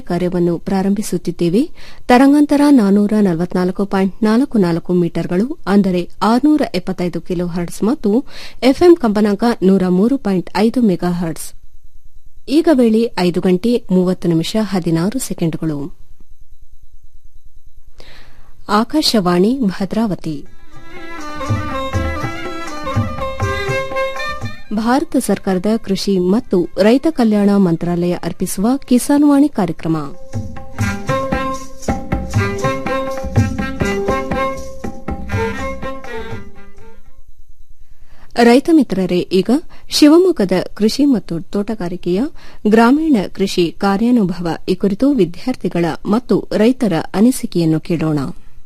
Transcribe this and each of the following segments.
ಕಾರ್ಯವನ್ನು ಪ್ರಾರಂಭಿಸುತ್ತಿದ್ದೇವೆ ತರಂಗಾಂತರ ನಾನೂರ ನಲವತ್ನಾಲ್ಕು ಪಾಯಿಂಟ್ ನಾಲ್ಕು ನಾಲ್ಕು ಮೀಟರ್ಗಳು ಅಂದರೆ ಆರುನೂರ ಎಪ್ಪತ್ತೈದು ಕಿಲೋ ಹರ್ಟ್ಸ್ ಮತ್ತು ಎಫ್ಎಂ ಕಂಪನಾಂಕ ನೂರ ಮೂರು ಪಾಯಿಂಟ್ ಐದು ಮೆಗಾ ಹರ್ಟ್ಸ್ ಈಗ ವೇಳೆ ಐದು ಗಂಟೆ ಮೂವತ್ತು ನಿಮಿಷ ಹದಿನಾರು ಸೆಕೆಂಡ್ಗಳು ಆಕಾಶವಾಣಿ ಭದ್ರಾವತಿ ಭಾರತ ಸರ್ಕಾರದ ಕೃಷಿ ಮತ್ತು ರೈತ ಕಲ್ಯಾಣ ಮಂತ್ರಾಲಯ ಅರ್ಪಿಸುವ ಕಿಸಾನ್ವಾಣಿ ಕಾರ್ಯಕ್ರಮ ರೈತ ಮಿತ್ರರೇ ಈಗ ಶಿವಮೊಗ್ಗದ ಕೃಷಿ ಮತ್ತು ತೋಟಗಾರಿಕೆಯ ಗ್ರಾಮೀಣ ಕೃಷಿ ಕಾರ್ಯಾನುಭವ ಈ ಕುರಿತು ವಿದ್ಯಾರ್ಥಿಗಳ ಮತ್ತು ರೈತರ ಅನಿಸಿಕೆಯನ್ನು ಕೇಳೋಣ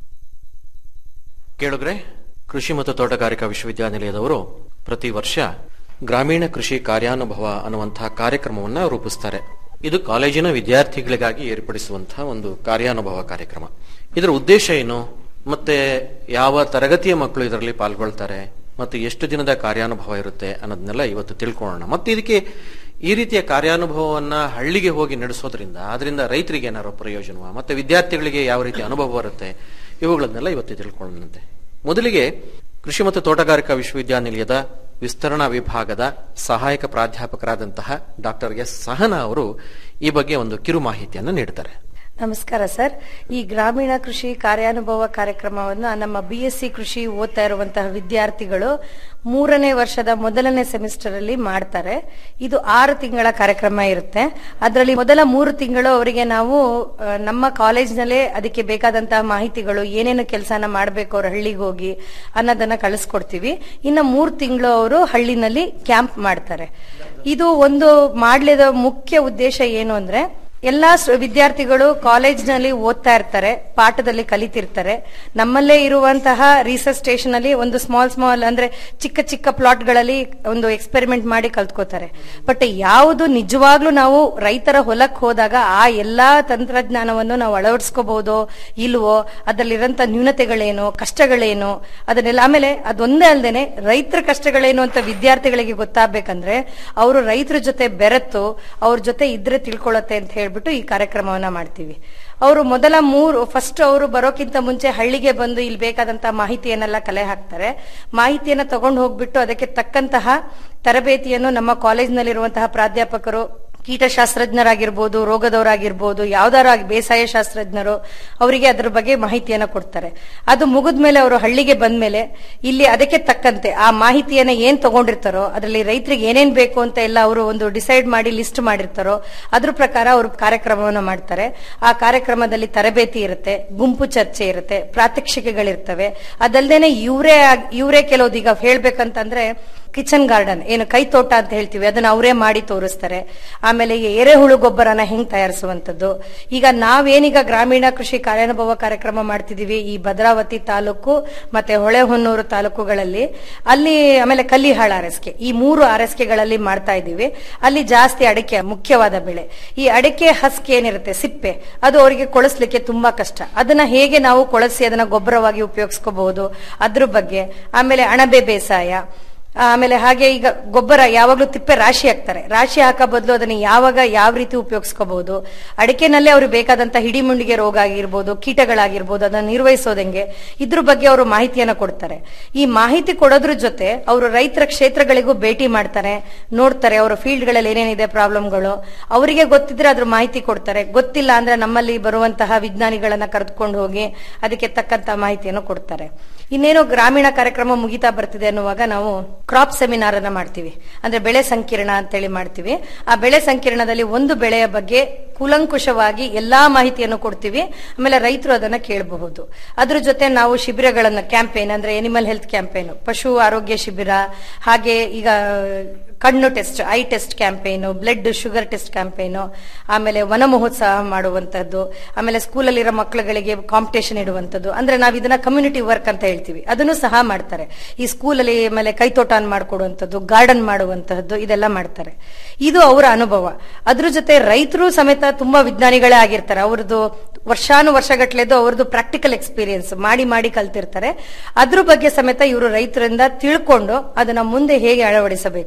ಕೇಳುಗ್ರೆ ಕೃಷಿ ಮತ್ತು ತೋಟಗಾರಿಕಾ ವಿಶ್ವವಿದ್ಯಾನಿಲಯದವರು ಪ್ರತಿ ವರ್ಷ ಗ್ರಾಮೀಣ ಕೃಷಿ ಕಾರ್ಯಾನುಭವ ಅನ್ನುವಂತಹ ಕಾರ್ಯಕ್ರಮವನ್ನ ರೂಪಿಸ್ತಾರೆ ಇದು ಕಾಲೇಜಿನ ವಿದ್ಯಾರ್ಥಿಗಳಿಗಾಗಿ ಏರ್ಪಡಿಸುವಂತಹ ಒಂದು ಕಾರ್ಯಾನುಭವ ಕಾರ್ಯಕ್ರಮ ಇದರ ಉದ್ದೇಶ ಏನು ಮತ್ತೆ ಯಾವ ತರಗತಿಯ ಮಕ್ಕಳು ಇದರಲ್ಲಿ ಪಾಲ್ಗೊಳ್ತಾರೆ ಮತ್ತು ಎಷ್ಟು ದಿನದ ಕಾರ್ಯಾನುಭವ ಇರುತ್ತೆ ಅನ್ನೋದನ್ನೆಲ್ಲ ಇವತ್ತು ತಿಳ್ಕೊಳ್ಳೋಣ ಮತ್ತೆ ಇದಕ್ಕೆ ಈ ರೀತಿಯ ಕಾರ್ಯಾನುಭವವನ್ನ ಹಳ್ಳಿಗೆ ಹೋಗಿ ನಡೆಸೋದ್ರಿಂದ ಅದರಿಂದ ರೈತರಿಗೆ ಏನಾದ್ರು ಪ್ರಯೋಜನವ ಮತ್ತೆ ವಿದ್ಯಾರ್ಥಿಗಳಿಗೆ ಯಾವ ರೀತಿ ಅನುಭವ ಬರುತ್ತೆ ಇವುಗಳನ್ನೆಲ್ಲ ಇವತ್ತು ತಿಳ್ಕೊಳ್ಳೋಣಂತೆ ಮೊದಲಿಗೆ ಕೃಷಿ ಮತ್ತು ತೋಟಗಾರಿಕಾ ವಿಶ್ವವಿದ್ಯಾನಿಲಯದ ವಿಸ್ತರಣಾ ವಿಭಾಗದ ಸಹಾಯಕ ಪ್ರಾಧ್ಯಾಪಕರಾದಂತಹ ಡಾಕ್ಟರ್ ಎಸ್ ಸಹನಾ ಅವರು ಈ ಬಗ್ಗೆ ಒಂದು ಕಿರು ಮಾಹಿತಿಯನ್ನು ನೀಡುತ್ತಾರೆ ನಮಸ್ಕಾರ ಸರ್ ಈ ಗ್ರಾಮೀಣ ಕೃಷಿ ಕಾರ್ಯಾನುಭವ ಕಾರ್ಯಕ್ರಮವನ್ನು ನಮ್ಮ ಬಿ ಎಸ್ ಸಿ ಕೃಷಿ ಓದ್ತಾ ಇರುವಂತಹ ವಿದ್ಯಾರ್ಥಿಗಳು ಮೂರನೇ ವರ್ಷದ ಮೊದಲನೇ ಸೆಮಿಸ್ಟರ್ ಅಲ್ಲಿ ಮಾಡ್ತಾರೆ ಇದು ಆರು ತಿಂಗಳ ಕಾರ್ಯಕ್ರಮ ಇರುತ್ತೆ ಅದರಲ್ಲಿ ಮೊದಲ ಮೂರು ತಿಂಗಳು ಅವರಿಗೆ ನಾವು ಆ, ನಮ್ಮ ಕಾಲೇಜ್ನಲ್ಲೇ ಅದಕ್ಕೆ ಬೇಕಾದಂತಹ ಮಾಹಿತಿಗಳು ಏನೇನು ಕೆಲಸನ ಮಾಡಬೇಕು ಅವ್ರು ಹಳ್ಳಿಗೆ ಹೋಗಿ ಅನ್ನೋದನ್ನ ಕಳಿಸ್ಕೊಡ್ತೀವಿ ಇನ್ನು ಮೂರು ತಿಂಗಳು ಅವರು ಹಳ್ಳಿನಲ್ಲಿ ಕ್ಯಾಂಪ್ ಮಾಡ್ತಾರೆ ಇದು ಒಂದು ಮಾಡ್ಲಿದ ಮುಖ್ಯ ಉದ್ದೇಶ ಏನು ಅಂದ್ರೆ ಎಲ್ಲಾ ಸ್- ವಿದ್ಯಾರ್ಥಿಗಳು ಕಾಲೇಜ್ನಲ್ಲಿ ಓದ್ತಾ ಇರ್ತಾರೆ ಪಾಠದಲ್ಲಿ ಕಲಿತಿರ್ತಾರೆ ನಮ್ಮಲ್ಲೇ ಇರುವಂತಹ ರಿಸರ್ಚ್ ಸ್ಟೇಷನ್ ಅಲ್ಲಿ ಒಂದು ಸ್ಮಾಲ್ ಸ್ಮಾಲ್ ಅಂದ್ರೆ ಚಿಕ್ಕ ಚಿಕ್ಕ ಪ್ಲಾಟ್ಗಳಲ್ಲಿ ಒಂದು ಎಕ್ಸ್ಪೆರಿಮೆಂಟ್ ಮಾಡಿ ಕಲ್ತ್ಕೋತಾರೆ ಬಟ್ ಯಾವುದು ನಿಜವಾಗ್ಲೂ ನಾವು ರೈತರ ಹೊಲಕ್ಕೆ ಹೋದಾಗ ಆ ಎಲ್ಲಾ ತಂತ್ರಜ್ಞಾನವನ್ನು ನಾವು ಅಳವಡಿಸ್ಕೋಬಹುದು ಇಲ್ವೋ ಅದರಲ್ಲಿರೋಂಥ ನ್ಯೂನತೆಗಳೇನು ಕಷ್ಟಗಳೇನು ಅದನ್ನೆಲ್ಲ ಆಮೇಲೆ ಅದೊಂದೇ ಅಲ್ಲದೆ ರೈತರ ಕಷ್ಟಗಳೇನು ಅಂತ ವಿದ್ಯಾರ್ಥಿಗಳಿಗೆ ಗೊತ್ತಾಗ್ಬೇಕಂದ್ರೆ ಅವರು ರೈತರ ಜೊತೆ ಬೆರೆತು ಅವ್ರ ಜೊತೆ ಇದ್ರೆ ತಿಳ್ಕೊಳ್ಳುತ್ತೆ ಅಂತ ಹೇಳ್ಬಿಟ್ಟು ಈ ಕಾರ್ಯಕ್ರಮವನ್ನ ಮಾಡ್ತೀವಿ ಅವರು ಮೊದಲ ಮೂರು ಫಸ್ಟ್ ಅವರು ಬರೋಕ್ಕಿಂತ ಮುಂಚೆ ಹಳ್ಳಿಗೆ ಬಂದು ಇಲ್ಲಿ ಬೇಕಾದಂತಹ ಮಾಹಿತಿಯನ್ನೆಲ್ಲ ಕಲೆ ಹಾಕ್ತಾರೆ ಮಾಹಿತಿಯನ್ನ ತಗೊಂಡು ಹೋಗ್ಬಿಟ್ಟು ಅದಕ್ಕೆ ತಕ್ಕಂತಹ ತರಬೇತಿಯನ್ನು ನಮ್ಮ ಕಾಲೇಜ್ನಲ್ಲಿರುವಂತಹ ಪ್ರಾಧ್ಯಾಪಕರು ಕೀಟಶಾಸ್ತ್ರಜ್ಞರಾಗಿರ್ಬೋದು ರೋಗದವರಾಗಿರ್ಬೋದು ಯಾವ್ದಾರು ಆಗಿ ಬೇಸಾಯ ಶಾಸ್ತ್ರಜ್ಞರು ಅವರಿಗೆ ಅದರ ಬಗ್ಗೆ ಮಾಹಿತಿಯನ್ನ ಕೊಡ್ತಾರೆ ಅದು ಮುಗಿದ್ಮೇಲೆ ಅವರು ಹಳ್ಳಿಗೆ ಬಂದ್ಮೇಲೆ ಇಲ್ಲಿ ಅದಕ್ಕೆ ತಕ್ಕಂತೆ ಆ ಮಾಹಿತಿಯನ್ನ ಏನ್ ತಗೊಂಡಿರ್ತಾರೋ ಅದರಲ್ಲಿ ರೈತರಿಗೆ ಏನೇನ್ ಬೇಕು ಅಂತ ಎಲ್ಲ ಅವರು ಒಂದು ಡಿಸೈಡ್ ಮಾಡಿ ಲಿಸ್ಟ್ ಮಾಡಿರ್ತಾರೋ ಅದ್ರ ಪ್ರಕಾರ ಅವರು ಕಾರ್ಯಕ್ರಮವನ್ನು ಮಾಡ್ತಾರೆ ಆ ಕಾರ್ಯಕ್ರಮದಲ್ಲಿ ತರಬೇತಿ ಇರುತ್ತೆ ಗುಂಪು ಚರ್ಚೆ ಇರುತ್ತೆ ಪ್ರಾತ್ಯಕ್ಷಿಕೆಗಳಿರ್ತವೆ ಅದಲ್ದೇನೆ ಇವರೇ ಇವರೇ ಕೆಲವ್ದು ಈಗ ಹೇಳ್ಬೇಕಂತಂದ್ರೆ ಕಿಚನ್ ಗಾರ್ಡನ್ ಏನು ಕೈ ತೋಟ ಅಂತ ಹೇಳ್ತೀವಿ ಅದನ್ನ ಅವರೇ ಮಾಡಿ ತೋರಿಸ್ತಾರೆ ಆಮೇಲೆ ಈ ಎರೆಹುಳು ಗೊಬ್ಬರನ ಹೆಂಗ್ ತಯಾರಿಸುವಂತದ್ದು ಈಗ ನಾವೇನೀಗ ಗ್ರಾಮೀಣ ಕೃಷಿ ಕಾರ್ಯಾನುಭವ ಕಾರ್ಯಕ್ರಮ ಮಾಡ್ತಿದೀವಿ ಈ ಭದ್ರಾವತಿ ತಾಲೂಕು ಮತ್ತೆ ಹೊಳೆಹೊನ್ನೂರು ತಾಲೂಕುಗಳಲ್ಲಿ ಅಲ್ಲಿ ಆಮೇಲೆ ಕಲ್ಲಿಹಾಳ ಅರಸ್ಕೆ ಈ ಮೂರು ಅರಸ್ಕೆಗಳಲ್ಲಿ ಮಾಡ್ತಾ ಇದ್ದೀವಿ ಅಲ್ಲಿ ಜಾಸ್ತಿ ಅಡಿಕೆ ಮುಖ್ಯವಾದ ಬೆಳೆ ಈ ಅಡಿಕೆ ಹಸ್ಕ್ ಏನಿರುತ್ತೆ ಸಿಪ್ಪೆ ಅದು ಅವರಿಗೆ ಕೊಳಸ್ಲಿಕ್ಕೆ ತುಂಬಾ ಕಷ್ಟ ಅದನ್ನ ಹೇಗೆ ನಾವು ಕೊಳಸಿ ಅದನ್ನ ಗೊಬ್ಬರವಾಗಿ ಉಪಯೋಗಿಸ್ಕೋಬಹುದು ಅದ್ರ ಬಗ್ಗೆ ಆಮೇಲೆ ಅಣಬೆ ಬೇಸಾಯ ಆಮೇಲೆ ಹಾಗೆ ಈಗ ಗೊಬ್ಬರ ಯಾವಾಗ್ಲೂ ತಿಪ್ಪೆ ರಾಶಿ ಹಾಕ್ತಾರೆ ರಾಶಿ ಹಾಕೋ ಬದಲು ಅದನ್ನ ಯಾವಾಗ ಯಾವ ರೀತಿ ಉಪಯೋಗಿಸ್ಕೋಬಹುದು ಅಡಿಕೆನಲ್ಲೇ ಅವ್ರು ಬೇಕಾದಂತ ಹಿಡಿಮುಂಡಿಗೆ ರೋಗ ಆಗಿರ್ಬೋದು ಕೀಟಗಳಾಗಿರ್ಬೋದು ಅದನ್ನ ನಿರ್ವಹಿಸೋದಂಗೆ ಇದ್ರ ಬಗ್ಗೆ ಅವರು ಮಾಹಿತಿಯನ್ನ ಕೊಡ್ತಾರೆ ಈ ಮಾಹಿತಿ ಕೊಡೋದ್ರ ಜೊತೆ ಅವರು ರೈತರ ಕ್ಷೇತ್ರಗಳಿಗೂ ಭೇಟಿ ಮಾಡ್ತಾರೆ ನೋಡ್ತಾರೆ ಅವರ ಫೀಲ್ಡ್ ಗಳಲ್ಲಿ ಏನೇನಿದೆ ಪ್ರಾಬ್ಲಮ್ಗಳು ಅವರಿಗೆ ಗೊತ್ತಿದ್ರೆ ಅದ್ರ ಮಾಹಿತಿ ಕೊಡ್ತಾರೆ ಗೊತ್ತಿಲ್ಲ ಅಂದ್ರೆ ನಮ್ಮಲ್ಲಿ ಬರುವಂತಹ ವಿಜ್ಞಾನಿಗಳನ್ನ ಕರೆದುಕೊಂಡು ಹೋಗಿ ಅದಕ್ಕೆ ತಕ್ಕಂತ ಮಾಹಿತಿಯನ್ನು ಕೊಡ್ತಾರೆ ಇನ್ನೇನು ಗ್ರಾಮೀಣ ಕಾರ್ಯಕ್ರಮ ಮುಗಿತಾ ಬರ್ತಿದೆ ಅನ್ನುವಾಗ ನಾವು ಕ್ರಾಪ್ ಸೆಮಿನಾರ್ ಅನ್ನ ಮಾಡ್ತೀವಿ ಅಂದ್ರೆ ಬೆಳೆ ಸಂಕಿರಣ ಅಂತೇಳಿ ಮಾಡ್ತೀವಿ ಆ ಬೆಳೆ ಸಂಕಿರಣದಲ್ಲಿ ಒಂದು ಬೆಳೆಯ ಬಗ್ಗೆ ಕೂಲಂಕುಷವಾಗಿ ಎಲ್ಲಾ ಮಾಹಿತಿಯನ್ನು ಕೊಡ್ತೀವಿ ಆಮೇಲೆ ರೈತರು ಅದನ್ನ ಕೇಳಬಹುದು ಅದ್ರ ಜೊತೆ ನಾವು ಶಿಬಿರಗಳನ್ನ ಕ್ಯಾಂಪೇನ್ ಅಂದ್ರೆ ಎನಿಮಲ್ ಹೆಲ್ತ್ ಕ್ಯಾಂಪೇನ್ ಪಶು ಆರೋಗ್ಯ ಶಿಬಿರ ಹಾಗೆ ಈಗ ಕಣ್ಣು test eye test campaign blood sugar test campaign ಆಮೇಲೆ ವನ ಮಹೋತ್ಸವ ಮಾಡುವಂತದ್ದು ಆಮೇಲೆ ಸ್ಕೂಲಲ್ಲಿರೋ ಮಕ್ಕಳುಗಳಿಗೆ ಕಾಂಪಿಟೇಷನ್ ಇಡುವಂತದ್ದು ಅಂದ್ರೆ ನಾವು ಇದನ್ನ ಕಮ್ಯುನಿಟಿ ವರ್ಕ್ ಅಂತ ಹೇಳ್ತೀವಿ ಅದನ್ನು ಸಹ ಮಾಡ್ತಾರೆ ಈ ಸ್ಕೂಲಲ್ಲಿ ಆಮೇಲೆ ಕೈತೋಟ ಮಾಡ್ಕೊಡುವಂಥದ್ದು ಗಾರ್ಡನ್ ಮಾಡುವಂತಹದ್ದು ಇದೆಲ್ಲ ಮಾಡ್ತಾರೆ ಇದು ಅವರ ಅನುಭವ ಅದ್ರ ಜೊತೆ ರೈತರು ಸಮೇತ ತುಂಬಾ ವಿಜ್ಞಾನಿಗಳೇ ಆಗಿರ್ತಾರೆ ಅವ್ರದ್ದು ವರ್ಷಾನು ವರ್ಷಗಟ್ಲೆದು ಅವ್ರದ್ದು ಪ್ರಾಕ್ಟಿಕಲ್ ಎಕ್ಸ್ಪೀರಿಯನ್ಸ್ ಮಾಡಿ ಮಾಡಿ ಕಲ್ತಿರ್ತಾರೆ ಅದ್ರ ಬಗ್ಗೆ ಸಮೇತ ಇವರು ರೈತರಿಂದ ತಿಳ್ಕೊಂಡು ಅದನ್ನ ಮುಂದೆ ಹೇಗೆ ಅಳವಡಿಸಬೇಕು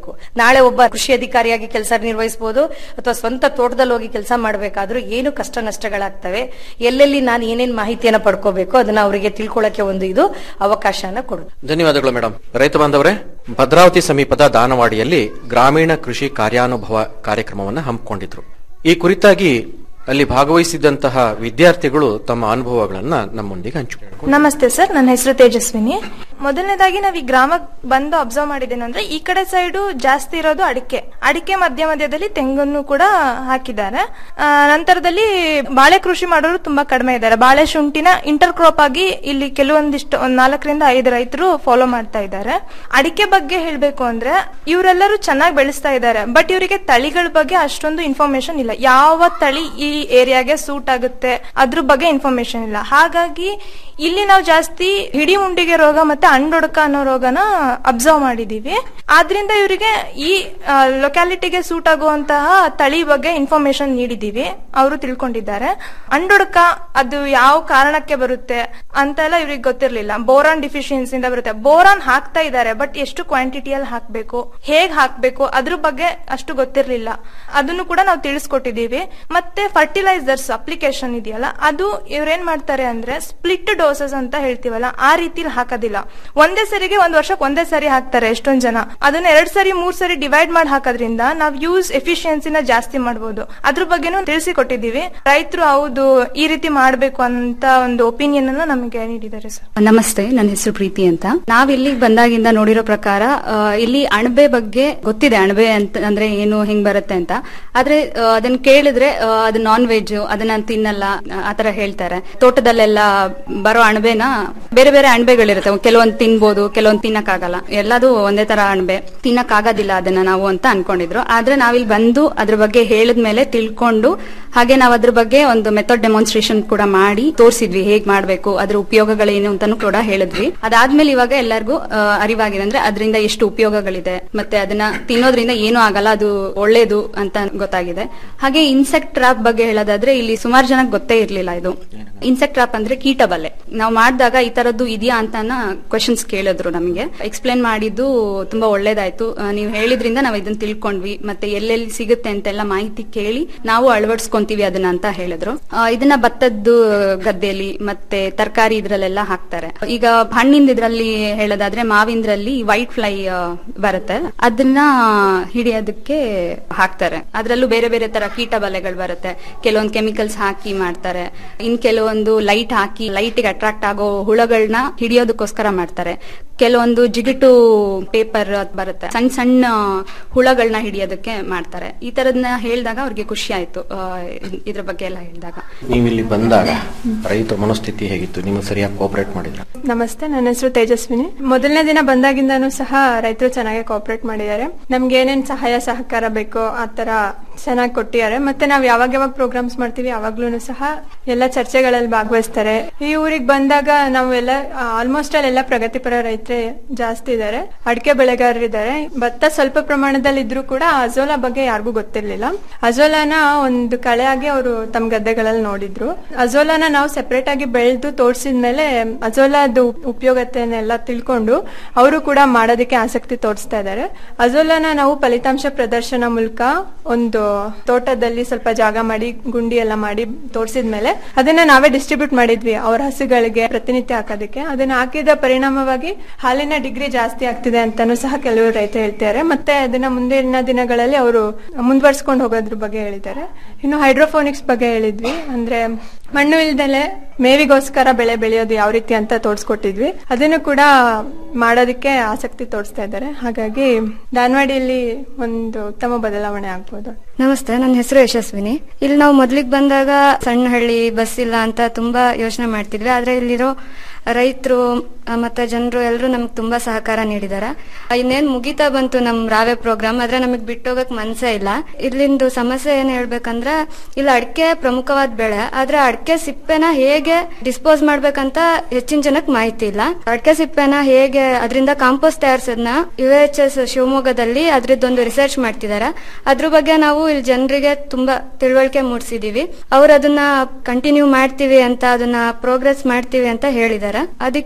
ನಾಳೆ ಒಬ್ಬ ಕೃಷಿ ಅಧಿಕಾರಿಯಾಗಿ ಕೆಲಸ ನಿರ್ವಹಿಸಬಹುದು ಅಥವಾ ಸ್ವಂತ ತೋಟದಲ್ಲಿ ಹೋಗಿ ಕೆಲಸ ಮಾಡಬೇಕಾದ್ರೂ ಏನು ಕಷ್ಟ ನಷ್ಟಗಳಾಗ್ತವೆ ಎಲ್ಲೆಲ್ಲಿ ನಾನು ಏನೇನ್ ಮಾಹಿತಿಯನ್ನ ಪಡ್ಕೋಬೇಕು ಅದನ್ನ ಅವರಿಗೆ ತಿಳ್ಕೊಳ್ಳಕ್ಕೆ ಒಂದು ಇದು ಅವಕಾಶನ ಕೊಡುತ್ತೆ ಧನ್ಯವಾದಗಳು ಮೇಡಮ್ ರೈತ ಬಾಂಧವರೇ ಭದ್ರಾವತಿ ಸಮೀಪದ ದಾನವಾಡಿಯಲ್ಲಿ ಗ್ರಾಮೀಣ ಕೃಷಿ ಕಾರ್ಯಾನುಭವ ಕಾರ್ಯಕ್ರಮವನ್ನು ಹಮ್ಮಿಕೊಂಡಿದ್ರು ಈ ಕುರಿತಾಗಿ ಅಲ್ಲಿ ಭಾಗವಹಿಸಿದ್ದಂತಹ ವಿದ್ಯಾರ್ಥಿಗಳು ತಮ್ಮ ಅನುಭವಗಳನ್ನ ನಮ್ಮೊಂದಿಗೆ ಹಂಚಿಕೊಂಡರು ನಮಸ್ತೆ ಸರ್ ನನ್ನ ಹೆಸರು ತೇಜಸ್ವಿನಿ ಮೊದಲನೇದಾಗಿ ನಾವು ಈ ಗ್ರಾಮಕ್ಕೆ ಬಂದು ಅಬ್ಸರ್ವ್ ಮಾಡಿದ್ದೇನೆ ಅಂದ್ರೆ ಈ ಕಡೆ ಸೈಡು ಜಾಸ್ತಿ ಇರೋದು ಅಡಿಕೆ ಅಡಿಕೆ ಮಧ್ಯ ಮಧ್ಯದಲ್ಲಿ ತೆಂಗನ್ನು ಕೂಡ ಹಾಕಿದ್ದಾರೆ ಆ, ನಂತರದಲ್ಲಿ ಬಾಳೆ ಕೃಷಿ ಮಾಡೋರು ತುಂಬಾ ಕಡಿಮೆ ಇದ್ದಾರೆ ಬಾಳೆ ಶುಂಠಿನ ಇಂಟರ್ ಕ್ರಾಪ್ ಆಗಿ ಇಲ್ಲಿ ಕೆಲವೊಂದಿಷ್ಟು ಒಂದ್ ನಾಲ್ಕರಿಂದ ಐದು ರೈತರು ಫಾಲೋ ಮಾಡ್ತಾ ಇದ್ದಾರೆ ಅಡಿಕೆ ಬಗ್ಗೆ ಹೇಳ್ಬೇಕು ಅಂದ್ರೆ ಇವರೆಲ್ಲರೂ ಚೆನ್ನಾಗಿ ಬೆಳೆಸ್ತಾ ಇದ್ದಾರೆ ಬಟ್ ಇವರಿಗೆ ತಳಿಗಳ ಬಗ್ಗೆ ಅಷ್ಟೊಂದು ಇನ್ಫಾರ್ಮೇಶನ್ ಇಲ್ಲ ಯಾವ ತಳಿ ಈ ಏರಿಯಾಗೆ ಸೂಟ್ ಆಗುತ್ತೆ ಅದ್ರ ಬಗ್ಗೆ ಇನ್ಫಾರ್ಮೇಶನ್ ಇಲ್ಲ ಹಾಗಾಗಿ ಇಲ್ಲಿ ನಾವು ಜಾಸ್ತಿ ಹಿಡಿ ಉಂಡಿಗೆ ರೋಗ ಮತ್ತೆ ಅಂಡೊಡಕ ಅನ್ನೋ ರೋಗನ ಅಬ್ಸರ್ವ್ ಮಾಡಿದೀವಿ ಆದ್ರಿಂದ ಇವರಿಗೆ ಈ ಲೊಕ್ಯಾಲಿಟಿಗೆ ಸೂಟ್ ಆಗುವಂತಹ ತಳಿ ಬಗ್ಗೆ ಇನ್ಫಾರ್ಮೇಶನ್ ನೀಡಿದೀವಿ ಅವರು ತಿಳ್ಕೊಂಡಿದ್ದಾರೆ ಅಂಡೊಡಕ ಅದು ಯಾವ ಕಾರಣಕ್ಕೆ ಬರುತ್ತೆ ಅಂತೆಲ್ಲ ಇವ್ರಿಗೆ ಗೊತ್ತಿರ್ಲಿಲ್ಲ ಬೋರಾನ್ ಡಿಫಿಷಿಯನ್ಸಿಂದ ಬರುತ್ತೆ ಬೋರಾನ್ ಹಾಕ್ತಾ ಇದ್ದಾರೆ ಬಟ್ ಎಷ್ಟು ಕ್ವಾಂಟಿಟಿಯಲ್ಲಿ ಹಾಕ್ಬೇಕು ಹೇಗ್ ಹಾಕ್ಬೇಕು ಅದ್ರ ಬಗ್ಗೆ ಅಷ್ಟು ಗೊತ್ತಿರ್ಲಿಲ್ಲ ಅದನ್ನು ಕೂಡ ನಾವು ತಿಳಿಸ್ಕೊಟ್ಟಿದೀವಿ ಮತ್ತೆ ಫರ್ಟಿಲೈಸರ್ಸ್ ಅಪ್ಲಿಕೇಶನ್ ಇದೆಯಲ್ಲ ಅದು ಇವ್ರೇನ್ ಮಾಡ್ತಾರೆ ಅಂದ್ರೆ ಸ್ಪ್ಲಿಟ್ ಡೋಸಸ್ ಅಂತ ಹೇಳ್ತೀವಲ್ಲ ಆ ರೀತಿಲಿ ಹಾಕೋದಿಲ್ಲ ಒಂದೇ ಸರಿಗೆ ಒಂದ್ ವರ್ಷಕ್ಕೆ ಒಂದೇ ಸರಿ ಹಾಕ್ತಾರೆ ಎಷ್ಟೊಂದ್ ಜನ ಅದನ್ನ ಎರಡ್ ಸರಿ ಮೂರ್ ಸರಿ ಡಿವೈಡ್ ಮಾಡಿ ಹಾಕೋದ್ರಿಂದ ನಾವ್ ಯೂಸ್ ಎಫಿಷಿಯನ್ಸಿನ ಜಾಸ್ತಿ ಮಾಡಬಹುದು ಅದ್ರ ಬಗ್ಗೆನೂ ತಿಳಿಸಿಕೊಟ್ಟಿದೀವಿ ರೈತರು ಹೌದು ಈ ರೀತಿ ಮಾಡ್ಬೇಕು ಅಂತ ಒಂದು ಒಪಿನಿಯನ್ ಅನ್ನ ನಮಗೆ ನೀಡಿದ್ದಾರೆ ಸರ್ ನಮಸ್ತೆ ನನ್ನ ಹೆಸರು ಪ್ರೀತಿ ಅಂತ ನಾವ್ ಇಲ್ಲಿಗೆ ಬಂದಾಗಿಂದ ನೋಡಿರೋ ಪ್ರಕಾರ ಆ, ಇಲ್ಲಿ ಅಣಬೆ ಬಗ್ಗೆ ಗೊತ್ತಿದೆ ಅಣಬೆ ಅಂತ ಅಂದ್ರೆ ಏನು ಹೆಂಗ್ ಬರುತ್ತೆ ಅಂತ ಆದ್ರೆ ಆ, ಅದನ್ನ ಕೇಳಿದ್ರೆ ಆ, ಅದು ನಾನ್ ವೆಜ್ ಅದನ್ನ ತಿನ್ನಲ್ಲ ಆ, ಆತರ ಹೇಳ್ತಾರೆ ತೋಟದಲ್ಲೆಲ್ಲ ಬರೋ ಅಣಬೆನ ಬೇರೆ ಬೇರೆ ಅಣಬೆಗಳಿರುತ್ತೆ ಕೆಲವೊಂದು ತಿನ್ಬೋದು ಕೆಲವೊಂದು ತಿನ್ನಕ್ಕಾಗಲ್ಲ ಎಲ್ಲದೂ ಒಂದೇ ತರ ಅಣಬೆ ತಿನ್ನಕ್ಕಾಗೋದಿಲ್ಲ ಅದನ್ನ ನಾವು ಅಂತ ಅನ್ಕೊಂಡಿದ್ರು ಆದ್ರೆ ನಾವಿಲ್ಲಿ ಬಂದು ಅದ್ರ ಬಗ್ಗೆ ಹೇಳಿದ್ಮೇಲೆ ತಿಳ್ಕೊಂಡು ಹಾಗೆ ನಾವು ಅದ್ರ ಬಗ್ಗೆ ಒಂದು ಮೆಥಡ್ ಡೆಮಾನ್ಸ್ಟ್ರೇಷನ್ ಕೂಡ ಮಾಡಿ ತೋರಿಸಿದ್ವಿ ಹೇಗ್ ಮಾಡ್ಬೇಕು ಅದ್ರ ಉಪಯೋಗಗಳೇನು ಅಂತಾನು ಕೂಡ ಹೇಳಿದ್ವಿ ಅದಾದ್ಮೇಲೆ ಇವಾಗ ಎಲ್ಲರಿಗೂ ಆ, ಅರಿವಾಗಿದೆ ಅಂದ್ರೆ ಅದರಿಂದ ಎಷ್ಟು ಉಪಯೋಗಗಳಿದೆ ಮತ್ತೆ ಅದನ್ನ ತಿನ್ನೋದ್ರಿಂದ ಏನೂ ಆಗಲ್ಲ ಅದು ಒಳ್ಳೇದು ಅಂತ ಗೊತ್ತಾಗಿದೆ ಹಾಗೆ ಇನ್ಸೆಕ್ಟ್ ಟ್ರಾಪ್ ಬಗ್ಗೆ ಹೇಳೋದಾದ್ರೆ ಇಲ್ಲಿ ಸುಮಾರು ಜನಕ್ಕೆ ಗೊತ್ತೇ ಇರ್ಲಿಲ್ಲ ಇದು ಇನ್ಸೆಕ್ಟ್ ಟ್ರಾಪ್ ಅಂದ್ರೆ ಕೀಟ ಬಲೆ ನಾವು ಮಾಡಿದಾಗ ಈ ತರದ್ದು ಇದೆಯಾ ಅಂತ ಕ್ವಶನ್ಸ್ ಕೇಳಿದ್ರು ನಮಗೆ ಎಕ್ಸ್ಪ್ಲೇನ್ ಮಾಡಿದ್ದು ತುಂಬಾ ಒಳ್ಳೇದಾಯ್ತು ಆ, ನೀವು ಹೇಳಿದ್ರಿಂದ ನಾವು ಇದನ್ನ ತಿಳ್ಕೊಂಡ್ವಿ ಮತ್ತೆ ಎಲ್ಲೆಲ್ಲಿ ಸಿಗುತ್ತೆ ಅಂತೆಲ್ಲ ಮಾಹಿತಿ ಕೇಳಿ ನಾವು ಅಳವಡಿಸ್ಕೊಂತೀವಿ ಅದನ್ನ ಅಂತ ಹೇಳಿದ್ರು ಆ, ಇದನ್ನ ಭತ್ತದ್ದು ಗದ್ದೆಯಲ್ಲಿ ಮತ್ತೆ ತರಕಾರಿ ಇದ್ರಲ್ಲೆಲ್ಲ ಹಾಕ್ತಾರೆ ಈಗ ಹಣ್ಣಿಂದ ಇದ್ರಲ್ಲಿ ಹೇಳೋದಾದ್ರೆ ಮಾವಿಂದ್ರಲ್ಲಿ ವೈಟ್ ಫ್ಲೈ ಬರುತ್ತೆ ಅದನ್ನ ಹಿಡಿಯೋದಕ್ಕೆ ಹಾಕ್ತಾರೆ ಅದ್ರಲ್ಲೂ ಬೇರೆ ಬೇರೆ ತರ ಕೀಟ ಬಲೆಗಳು ಬರುತ್ತೆ ಕೆಲವೊಂದು ಕೆಮಿಕಲ್ಸ್ ಹಾಕಿ ಮಾಡ್ತಾರೆ ಇನ್ ಕೆಲವೊಂದು ಲೈಟ್ ಹಾಕಿ ಲೈಟ್ಗೆ ಅಟ್ರಾಕ್ಟ್ ಆಗೋ ಹುಳಗಳನ್ನ ಹಿಡಿಯೋದಕ್ಕೋಸ್ಕರ ಮಾಡ್ತಾರೆ ಕೆಲವೊಂದು ಜಿಗಿಟು ಪೇಪರ್ ಬರುತ್ತೆ ಸಣ್ಣ ಸಣ್ಣ ಹುಳಗಳನ್ನ ಹಿಡಿಯೋದಕ್ಕೆ ಮಾಡ್ತಾರೆ ಈ ತರದ್ನ ಹೇಳಿದಾಗ ಅವ್ರಿಗೆ ಖುಷಿ ಆಯ್ತು ಆ, ಇದ್ರ ಬಗ್ಗೆ ಎಲ್ಲ ಹೇಳಿದಾಗ ನೀವು ಇಲ್ಲಿ ಬಂದಾಗ ರೈತರ ಮನಸ್ಥಿತಿ ಹೇಗಿತ್ತು ನಿಮಗೆ ಸರಿಯಾಗಿ ಕೋಪರೇಟ್ ಮಾಡಿದ್ರ ನಮಸ್ತೆ ನನ್ನ ಹೆಸರು ತೇಜಸ್ವಿನಿ ಮೊದಲನೇ ದಿನ ಬಂದಾಗಿಂದಾನು ಸಹ ರೈತರು ಚೆನ್ನಾಗಿ ಕೋಆಪರೇಟ್ ಮಾಡಿದ್ದಾರೆ ನಮ್ಗೆ ಏನೇನ್ ಸಹಾಯ ಸಹಕಾರ ಬೇಕೋ ಆ ತರ ಚೆನ್ನಾಗಿ ಕೊಟ್ಟಿದ್ದಾರೆ ಮತ್ತೆ ನಾವ್ ಯಾವಾಗ ಯಾವಾಗ ಪ್ರೋಗ್ರಾಮ್ಸ್ ಮಾಡ್ತೀವಿ ಯಾವಾಗ್ಲೂ ಸಹ ಎಲ್ಲ ಚರ್ಚೆಗಳಲ್ಲಿ ಭಾಗವಹಿಸ್ತಾರೆ ಈ ಊರಿಗೆ ಬಂದಾಗ ನಾವು ಎಲ್ಲ ಆಲ್ಮೋಸ್ಟ್ ಅಲ್ಲೆಲ್ಲ ಪ್ರಗತಿಪರ ರೈತರೇ ಜಾಸ್ತಿ ಇದ್ದಾರೆ ಅಡಿಕೆ ಬೆಳೆಗಾರರಿದ್ದಾರೆ ಭತ್ತ ಸ್ವಲ್ಪ ಪ್ರಮಾಣದಲ್ಲಿ ಇದ್ರೂ ಕೂಡ ಅಜೋಲಾ ಬಗ್ಗೆ ಯಾರಿಗೂ ಗೊತ್ತಿರ್ಲಿಲ್ಲ ಅಜೋಲಾನ ಒಂದು ಕಳೆಯಾಗಿ ಅವರು ತಮ್ಮ ಗದ್ದೆಗಳಲ್ಲಿ ನೋಡಿದ್ರು ಅಜೋಲಾನ ನಾವು ಸೆಪರೇಟ್ ಆಗಿ ಬೆಳೆದು ತೋರಿಸಿದ್ಮೇಲೆ ಅಜೋಲಾದ ಉಪಯೋಗತೆನೆಲ್ಲ ತಿಳ್ಕೊಂಡು ಅವರು ಕೂಡ ಮಾಡೋದಕ್ಕೆ ಆಸಕ್ತಿ ತೋರಿಸ್ತಾ ಇದ್ದಾರೆ ಅಜೋಲಾನ ನಾವು ಫಲಿತಾಂಶ ಪ್ರದರ್ಶನ ಮೂಲಕ ಒಂದು ತೋಟದಲ್ಲಿ ಸ್ವಲ್ಪ ಜಾಗ ಮಾಡಿ ಗುಂಡಿ ಎಲ್ಲ ಮಾಡಿ ತೋರಿಸಿದ್ಮೇಲೆ ಅದನ್ನ ನಾವೇ ಡಿಸ್ಟ್ರಿಬ್ಯೂಟ್ ಮಾಡಿದ್ವಿ ಅವ್ರ ಹಸುಗಳಿಗೆ ಪ್ರತಿನಿತ್ಯ ಹಾಕೋದಕ್ಕೆ ಅದನ್ನ ಹಾಕಿದ ಪರಿಣಾಮವಾಗಿ ಹಾಲಿನ ಡಿಗ್ರಿ ಜಾಸ್ತಿ ಆಗ್ತಿದೆ ಅಂತಾನು ಸಹ ಕೆಲವರು ರೈತ ಹೇಳ್ತಾರೆ ಮತ್ತೆ ಅದನ್ನ ಮುಂದಿನ ದಿನಗಳಲ್ಲಿ ಅವರು ಮುಂದುವರ್ಸ್ಕೊಂಡು ಹೋಗೋದ್ರ ಬಗ್ಗೆ ಹೇಳಿದ್ದಾರೆ ಇನ್ನು ಹೈಡ್ರೋಫೋನಿಕ್ಸ್ ಬಗ್ಗೆ ಹೇಳಿದ್ವಿ ಅಂದ್ರೆ ಮಣ್ಣು ಇಲ್ದಲೆ ಮೇವಿಗೋಸ್ಕರ ಬೆಳೆ ಬೆಳೆಯೋದು ಯಾವ ರೀತಿ ಅಂತ ತೋರಿಸ್ಕೊಟ್ಟಿದ್ವಿ ಅದನ್ನು ಕೂಡ ಮಾಡೋದಕ್ಕೆ ಆಸಕ್ತಿ ತೋರಿಸ್ತಾ ಇದ್ದಾರೆ ಹಾಗಾಗಿ ದಾನವಾಡಿಯಲ್ಲಿ ಒಂದು ಉತ್ತಮ ಬದಲಾವಣೆ ಆಗ್ಬೋದು ನಮಸ್ತೆ ನನ್ನ ಹೆಸರು ಯಶಸ್ವಿನಿ ಇಲ್ಲಿ ನಾವು ಮೊದ್ಲಿಗೆ ಬಂದಾಗ ಸಣ್ಣ ಹಳ್ಳಿ ಬಸ್ ಇಲ್ಲ ಅಂತ ತುಂಬಾ ಯೋಚನೆ ಮಾಡ್ತಿದ್ವಿ ಆದ್ರೆ ಇಲ್ಲಿರೋ ರೈತರು ಮತ್ತೆ ಜನರು ಎಲ್ಲರೂ ನಮ್ಗೆ ತುಂಬಾ ಸಹಕಾರ ನೀಡಿದ್ದಾರೆ ಇನ್ನೇನ್ ಮುಗಿತಾ ಬಂತು ನಮ್ ರಾವೆ ಪ್ರೋಗ್ರಾಮ್ ಆದ್ರೆ ನಮಗ್ ಬಿಟ್ಟೋಗಕ್ ಮನ್ಸೇ ಇಲ್ಲ ಇಲ್ಲಿಂದು ಸಮಸ್ಯೆ ಏನ್ ಹೇಳ್ಬೇಕಂದ್ರೆ ಇಲ್ಲಿ ಅಡಿಕೆ ಪ್ರಮುಖವಾದ ಬೆಳೆ ಆದ್ರೆ ಅಡಿಕೆ ಸಿಪ್ಪೆನ ಹೇಗೆ ಡಿಸ್ಪೋಸ್ ಮಾಡ್ಬೇಕಂತ ಹೆಚ್ಚಿನ ಜನಕ್ಕೆ ಮಾಹಿತಿ ಇಲ್ಲ ಅಡಿಕೆ ಸಿಪ್ಪೆನ ಹೇಗೆ ಅದರಿಂದ ಕಾಂಪೋಸ್ಟ್ ತಯಾರಿಸೋದನ್ನ ಯು ಎಚ್ ಎಸ್ ಶಿವಮೊಗ್ಗದಲ್ಲಿ ಅದ್ರದ್ದೊಂದು ರಿಸರ್ಚ್ ಮಾಡ್ತಿದ್ದಾರೆ ಅದ್ರ ಬಗ್ಗೆ ನಾವು ಇಲ್ಲಿ ಜನರಿಗೆ ತುಂಬಾ ತಿಳುವಳಿಕೆ ಮೂಡಿಸಿದೀವಿ ಅವ್ರು ಅದನ್ನ ಕಂಟಿನ್ಯೂ ಮಾಡ್ತೀವಿ ಅಂತ ಅದನ್ನ ಪ್ರೋಗ್ರೆಸ್ ಮಾಡ್ತೀವಿ ಅಂತ ಹೇಳಿದ್ದಾರೆ ಅದಕ್ಕೆ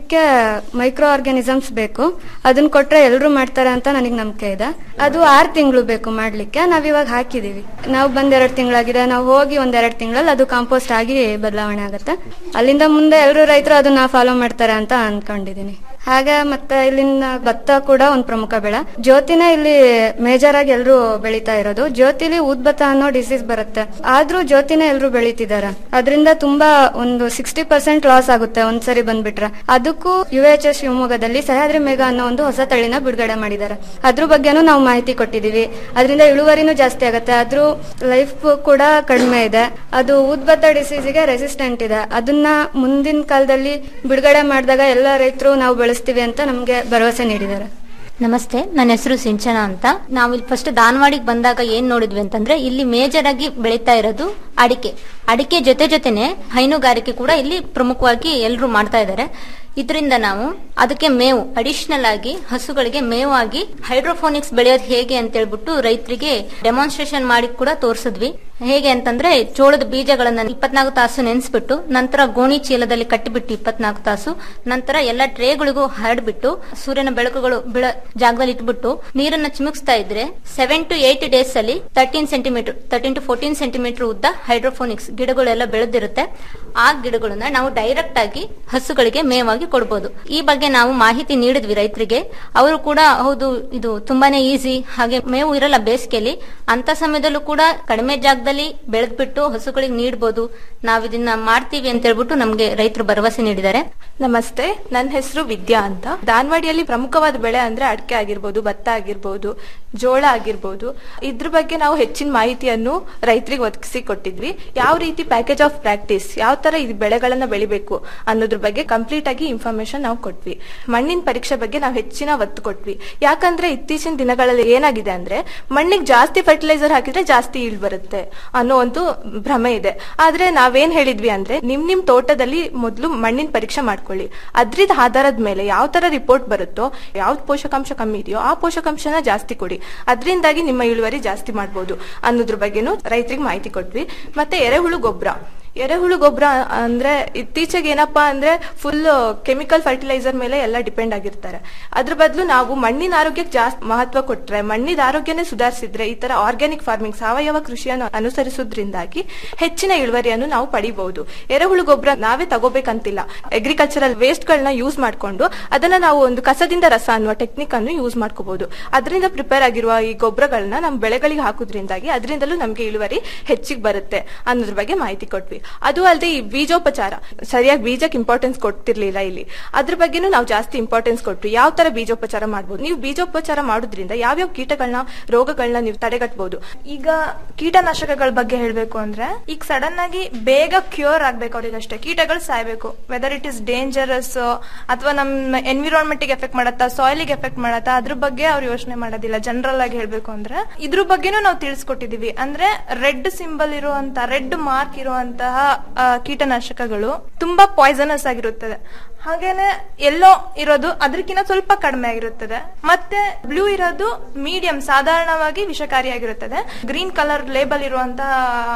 ಮೈಕ್ರೋ ಆರ್ಗಾನಿಸಮ್ಸ್ ಬೇಕು ಅದನ್ನ ಕೊಟ್ರೆ ಎಲ್ಲರೂ ಮಾಡ್ತಾರೆ ಅಂತ ನನಗೆ ನಂಬಿಕೆ ಇದೆ ಅದು ಆರು ತಿಂಗಳು ಬೇಕು ಮಾಡ್ಲಿಕ್ಕೆ ನಾವ್ ಇವಾಗ ಹಾಕಿದೀವಿ ನಾವು ಬಂದ್ ಎರಡ್ ತಿಂಗಳಾಗಿದೆ ನಾವು ಹೋಗಿ ಒಂದ್ ಎರಡ್ ತಿಂಗಳಲ್ಲಿ ಅದು ಕಾಂಪೋಸ್ಟ್ ಆಗಿ ಬದಲಾವಣೆ ಆಗುತ್ತೆ ಅಲ್ಲಿಂದ ಮುಂದೆ ಎಲ್ಲರೂ ರೈತರು ಅದನ್ನ ಫಾಲೋ ಮಾಡ್ತಾರೆ ಅಂತ ಅನ್ಕೊಂಡಿದೀನಿ ಹಾಗೆ ಮತ್ತೆ ಇಲ್ಲಿನ ಭತ್ತ ಕೂಡ ಒಂದು ಪ್ರಮುಖ ಬೆಳೆ ಜ್ಯೋತಿನ ಇಲ್ಲಿ ಮೇಜರ್ ಆಗಿ ಎಲ್ಲರೂ ಬೆಳೀತಾ ಇರೋದು ಜ್ಯೋತಿಲಿ ಊದ್ಭತ್ತ ಅನ್ನೋ ಡಿಸೀಸ್ ಬರುತ್ತೆ ಆದ್ರೂ ಜ್ಯೋತಿನ ಎಲ್ಲರೂ ಬೆಳೀತಿದ್ದಾರೆ ಅದರಿಂದ ತುಂಬಾ ಒಂದು ಸಿಕ್ಸ್ಟಿ ಪರ್ಸೆಂಟ್ ಲಾಸ್ ಆಗುತ್ತೆ ಒಂದ್ಸರಿ ಬಂದ್ಬಿಟ್ರೆ ಅದಕ್ಕೂ ಯು ಎಚ್ ಎಸ್ ಶಿವಮೊಗ್ಗದಲ್ಲಿ ಸಹ್ಯಾದ್ರಿ ಮೇಘ ಅನ್ನೋ ಒಂದು ಹೊಸ ತಳಿನ ಬಿಡುಗಡೆ ಮಾಡಿದ್ದಾರೆ ಅದ್ರ ಬಗ್ಗೆನೂ ನಾವು ಮಾಹಿತಿ ಕೊಟ್ಟಿದೀವಿ ಅದರಿಂದ ಇಳುವರಿನೂ ಜಾಸ್ತಿ ಆಗುತ್ತೆ ಅದ್ರ ಲೈಫ್ ಕೂಡ ಕಡಿಮೆ ಇದೆ ಅದು ಊದ್ಭತ್ತ ಡಿಸೀಸ್ಗೆ ರೆಸಿಸ್ಟೆಂಟ್ ಇದೆ ಅದನ್ನ ಮುಂದಿನ ಕಾಲದಲ್ಲಿ ಬಿಡುಗಡೆ ಮಾಡಿದಾಗ ಎಲ್ಲ ರೈತರು ನಾವು ಬೆಳೆಸ್ತೀವಿ ಅಂತ ನಮ್ಗೆ ಭರವಸೆ ನೀಡಿದ್ದಾರೆ ನಮಸ್ತೆ ನನ್ನ ಹೆಸರು ಸಿಂಚನ ಅಂತ ನಾವು ಇಲ್ಲಿ ಫಸ್ಟ್ ದಾನವಾಡಿಗೆ ಬಂದಾಗ ಏನ್ ನೋಡಿದ್ವಿ ಅಂತಂದ್ರೆ ಇಲ್ಲಿ ಮೇಜರ್ ಆಗಿ ಬೆಳೀತಾ ಇರೋದು ಅಡಿಕೆ ಅಡಿಕೆ ಜೊತೆ ಜೊತೆನೆ ಹೈನುಗಾರಿಕೆ ಕೂಡ ಇಲ್ಲಿ ಪ್ರಮುಖವಾಗಿ ಎಲ್ಲರೂ ಮಾಡ್ತಾ ಇದ್ದಾರೆ ಇದರಿಂದ ನಾವು ಅದಕ್ಕೆ ಮೇವು ಅಡಿಷನಲ್ ಆಗಿ ಹಸುಗಳಿಗೆ ಮೇವಾಗಿ ಹೈಡ್ರೋಫೋನಿಕ್ಸ್ ಬೆಳೆಯೋದು ಹೇಗೆ ಅಂತ ಹೇಳ್ಬಿಟ್ಟು ರೈತರಿಗೆ ಡೆಮಾನ್ಸ್ಟ್ರೇಷನ್ ಮಾಡಿ ಕೂಡ ತೋರಿಸಿದ್ವಿ ಹೇಗೆ ಅಂತಂದ್ರೆ ಜೋಳದ ಬೀಜಗಳನ್ನ ಇಪ್ಪತ್ನಾಲ್ಕು ತಾಸು ನೆನೆಸ್ಬಿಟ್ಟು ನಂತರ ಗೋಣಿ ಚೀಲದಲ್ಲಿ ಕಟ್ಟಿಬಿಟ್ಟು ಇಪ್ಪತ್ನಾಲ್ಕು ತಾಸು ನಂತರ ಎಲ್ಲ ಟ್ರೇಗಳಿಗೂ ಹರಡ್ಬಿಟ್ಟು ಸೂರ್ಯನ ಬೆಳಕುಗಳು ಬೀಳ ಜಾಗದಲ್ಲಿ ಇಟ್ಬಿಟ್ಟು ನೀರನ್ನ ಚಿಮುಕ್ಸ್ತಾ ಇದ್ರೆ ಸೆವೆನ್ ಟು ಏಟ್ ಡೇಸ್ ಅಲ್ಲಿ thirteen centimetre thirteen to fourteen centimetre ಉದ್ದ ಹೈಡ್ರೋಫೋನಿಕ್ಸ್ ಗಿಡಗಳೆಲ್ಲ ಬೆಳೆದಿರುತ್ತೆ ಆ ಗಿಡಗಳನ್ನ ನಾವು ಡೈರೆಕ್ಟ್ ಆಗಿ ಹಸುಗಳಿಗೆ ಮೇವಾಗಿ ಕೊಡ್ಬೋದು ಈ ಬಗ್ಗೆ ನಾವು ಮಾಹಿತಿ ನೀಡಿದ್ವಿ ರೈತರಿಗೆ ಅವರು ಕೂಡ ಹೌದು ಇದು ತುಂಬಾನೇ ಈಸಿ ಹಾಗೆ ಮೇವು ಇರಲ್ಲ ಬೇಸಿಗೆಯಲ್ಲಿ ಅಂತ ಸಮಯದಲ್ಲೂ ಕೂಡ ಕಡಿಮೆ ಜಾಗದಲ್ಲಿ ಬೆಳೆದ್ಬಿಟ್ಟು ಹಸುಗಳಿಗೆ ನೀಡಬಹುದು ನಾವ್ ಇದನ್ನ ಮಾಡ್ತೀವಿ ಅಂತ ಹೇಳ್ಬಿಟ್ಟು ನಮ್ಗೆ ರೈತರು ಭರವಸೆ ನೀಡಿದ್ದಾರೆ ನಮಸ್ತೆ ನನ್ನ ಹೆಸರು ವಿದ್ಯಾ ಅಂತ ದಾನವಾಡಿಯಲ್ಲಿ ಪ್ರಮುಖವಾದ ಬೆಳೆ ಅಂದ್ರೆ ಅಡಿಕೆ ಆಗಿರ್ಬೋದು ಭತ್ತ ಆಗಿರ್ಬೋದು ಜೋಳ ಆಗಿರ್ಬೋದು ಇದ್ರ ಬಗ್ಗೆ ನಾವು ಹೆಚ್ಚಿನ ಮಾಹಿತಿಯನ್ನು ರೈತರಿಗೆ ಒದಗಿಸಿ ಕೊಟ್ಟಿದ್ವಿ ಯಾವ ರೀತಿ ಪ್ಯಾಕೇಜ್ ಆಫ್ ಪ್ರಾಕ್ಟೀಸ್ ಯಾವ ತರ ಈ ಬೆಳೆಗಳನ್ನ ಬೆಳಿಬೇಕು ಅನ್ನೋದ್ರ ಬಗ್ಗೆ ಕಂಪ್ಲೀಟ್ ಆಗಿ ಇನ್ಫಾರ್ಮೇಶನ್ ನಾವು ಕೊಟ್ವಿ ಮಣ್ಣಿನ ಪರೀಕ್ಷೆ ಬಗ್ಗೆ ನಾವು ಹೆಚ್ಚಿನ ಒತ್ತು ಕೊಟ್ವಿ ಯಾಕಂದ್ರೆ ಇತ್ತೀಚಿನ ದಿನಗಳಲ್ಲಿ ಏನಾಗಿದೆ ಅಂದ್ರೆ ಮಣ್ಣಿಗೆ ಜಾಸ್ತಿ ಫರ್ಟಿಲೈಸರ್ ಹಾಕಿದ್ರೆ ಜಾಸ್ತಿ ಇಳ್ ಬರುತ್ತೆ ಅನ್ನೋ ಒಂದು ಭ್ರಮೆ ಇದೆ ಆದ್ರೆ ನಾವೇನ್ ಹೇಳಿದ್ವಿ ಅಂದ್ರೆ ನಿಮ್ ನಿಮ್ ತೋಟದಲ್ಲಿ ಮೊದಲು ಮಣ್ಣಿನ ಪರೀಕ್ಷೆ ಮಾಡ್ಕೊಳ್ಳಿ ಅದ್ರಿದ ಆಧಾರದ ಮೇಲೆ ಯಾವ ತರ ರಿಪೋರ್ಟ್ ಬರುತ್ತೋ ಯಾವ್ದು ಪೋಷಕಾಂಶ ಕಮ್ಮಿ ಇದೆಯೋ ಆ ಪೋಷಕಾಂಶನ ಜಾಸ್ತಿ ಕೊಡಿ ಅದರಿಂದಾಗಿ ನಿಮ್ಮ ಇಳುವರಿ ಜಾಸ್ತಿ ಮಾಡ್ಬೋದು ಅನ್ನೋದ್ರ ಬಗ್ಗೆನೂ ರೈತರಿಗೆ ಮಾಹಿತಿ ಕೊಟ್ವಿ ಮತ್ತೆ ಎರೆಹುಳು ಗೊಬ್ಬರ ಎರೆಹುಳು ಗೊಬ್ಬರ ಅಂದ್ರೆ ಇತ್ತೀಚೆಗೆ ಏನಪ್ಪಾ ಅಂದ್ರೆ ಫುಲ್ ಕೆಮಿಕಲ್ ಫರ್ಟಿಲೈಸರ್ ಮೇಲೆ ಎಲ್ಲ ಡಿಪೆಂಡ್ ಆಗಿರ್ತಾರೆ ಅದ್ರ ಬದಲು ನಾವು ಮಣ್ಣಿನ ಆರೋಗ್ಯಕ್ಕೆ ಜಾಸ್ತಿ ಮಹತ್ವ ಕೊಟ್ರೆ ಮಣ್ಣಿನ ಆರೋಗ್ಯನೇ ಸುಧಾರಿಸಿದ್ರೆ ಈ ತರ ಆರ್ಗ್ಯಾನಿಕ್ ಫಾರ್ಮಿಂಗ್ ಸಾವಯವ ಕೃಷಿಯನ್ನು ಅನುಸರಿಸೋದ್ರಿಂದಾಗಿ ಹೆಚ್ಚಿನ ಇಳುವರಿಯನ್ನು ನಾವು ಪಡಿಬಹುದು ಎರೆಹುಳು ಗೊಬ್ಬರ ನಾವೇ ತಗೋಬೇಕಂತಿಲ್ಲ ಅಗ್ರಿಕಲ್ಚರಲ್ ವೇಸ್ಟ್ ಗಳನ್ನ ಯೂಸ್ ಮಾಡ್ಕೊಂಡು ಅದನ್ನ ನಾವು ಒಂದು ಕಸದಿಂದ ರಸ ಅನ್ನುವ ಟೆಕ್ನಿಕ್ ಅನ್ನು ಯೂಸ್ ಮಾಡ್ಕೋಬಹುದು ಅದರಿಂದ ಪ್ರಿಪೇರ್ ಆಗಿರುವ ಈ ಗೊಬ್ಬರಗಳನ್ನ ನಮ್ಮ ಬೆಳೆಗಳಿಗೆ ಹಾಕೋದ್ರಿಂದಾಗಿ ಅದರಿಂದಲೂ ನಮ್ಗೆ ಇಳುವರಿ ಹೆಚ್ಚಿಗೆ ಬರುತ್ತೆ ಅನ್ನೋದ್ರ ಬಗ್ಗೆ ಮಾಹಿತಿ ಕೊಟ್ವಿ ಅದು ಅಲ್ಲದೆ ಈ ಬೀಜೋಪಚಾರ ಸರಿಯಾಗಿ ಬೀಜಕ್ಕೆ ಇಂಪಾರ್ಟೆನ್ಸ್ ಕೊಡ್ತಿರ್ಲಿಲ್ಲ ಇಲ್ಲಿ ಅದ್ರ ಬಗ್ಗೆನೂ ನಾವು ಜಾಸ್ತಿ ಇಂಪಾರ್ಟೆನ್ಸ್ ಕೊಟ್ವಿ ಯಾವ ತರ ಬೀಜೋಪಚಾರ ಮಾಡ್ಬೋದು ನೀವು ಬೀಜೋಪಚಾರ ಮಾಡೋದ್ರಿಂದ ಯಾವ್ಯಾವ ಕೀಟಗಳನ್ನ ರೋಗಗಳನ್ನ ನೀವು ತಡೆಗಟ್ಟಬಹುದು ಈಗ ಕೀಟನಾಶಕಗಳ ಬಗ್ಗೆ ಹೇಳ್ಬೇಕು ಅಂದ್ರೆ ಈಗ ಸಡನ್ ಆಗಿ ಬೇಗ ಕ್ಯೂರ್ ಆಗ್ಬೇಕು ಅವ್ರಿಗೆ ಅಷ್ಟೇ ಕೀಟಗಳು ಸಾಯ್ಬೇಕು ವೆದರ್ ಇಟ್ ಇಸ್ ಡೇಂಜರಸ್ ಅಥವಾ ನಮ್ಮ ಎನ್ವಿರಾನ್ಮೆಂಟ್ ಗೆ ಎಫೆಕ್ಟ್ ಮಾಡತ್ತಾ ಸಾಯಿಲಿಗೆ ಎಫೆಕ್ಟ್ ಮಾಡತ್ತಾ ಅದ್ರ ಬಗ್ಗೆ ಅವ್ರು ಯೋಚನೆ ಮಾಡೋದಿಲ್ಲ ಜನರಲ್ ಆಗಿ ಹೇಳ್ಬೇಕು ಅಂದ್ರೆ ಇದ್ರ ಬಗ್ಗೆನೂ ನಾವು ತಿಳಿಸ್ಕೊಟ್ಟಿದೀವಿ ಅಂದ್ರೆ ರೆಡ್ ಸಿಂಬಲ್ ಇರುವಂತ ರೆಡ್ ಮಾರ್ಕ್ ಇರುವಂತಹ ಆ, ಕೀಟನಾಶಕಗಳು ತುಂಬಾ ಪಾಯ್ಸನಸ್ ಆಗಿರುತ್ತದೆ ಹಾಗೇನೆ ಎಲ್ಲೋ ಇರೋದು ಅದಕ್ಕಿಂತ ಸ್ವಲ್ಪ ಕಡಿಮೆ ಆಗಿರುತ್ತದೆ ಮತ್ತೆ ಬ್ಲೂ ಇರೋದು ಮೀಡಿಯಂ ಸಾಧಾರಣವಾಗಿ ವಿಷಕಾರಿಯಾಗಿರುತ್ತದೆ ಗ್ರೀನ್ ಕಲರ್ ಲೇಬಲ್ ಇರುವಂತಹ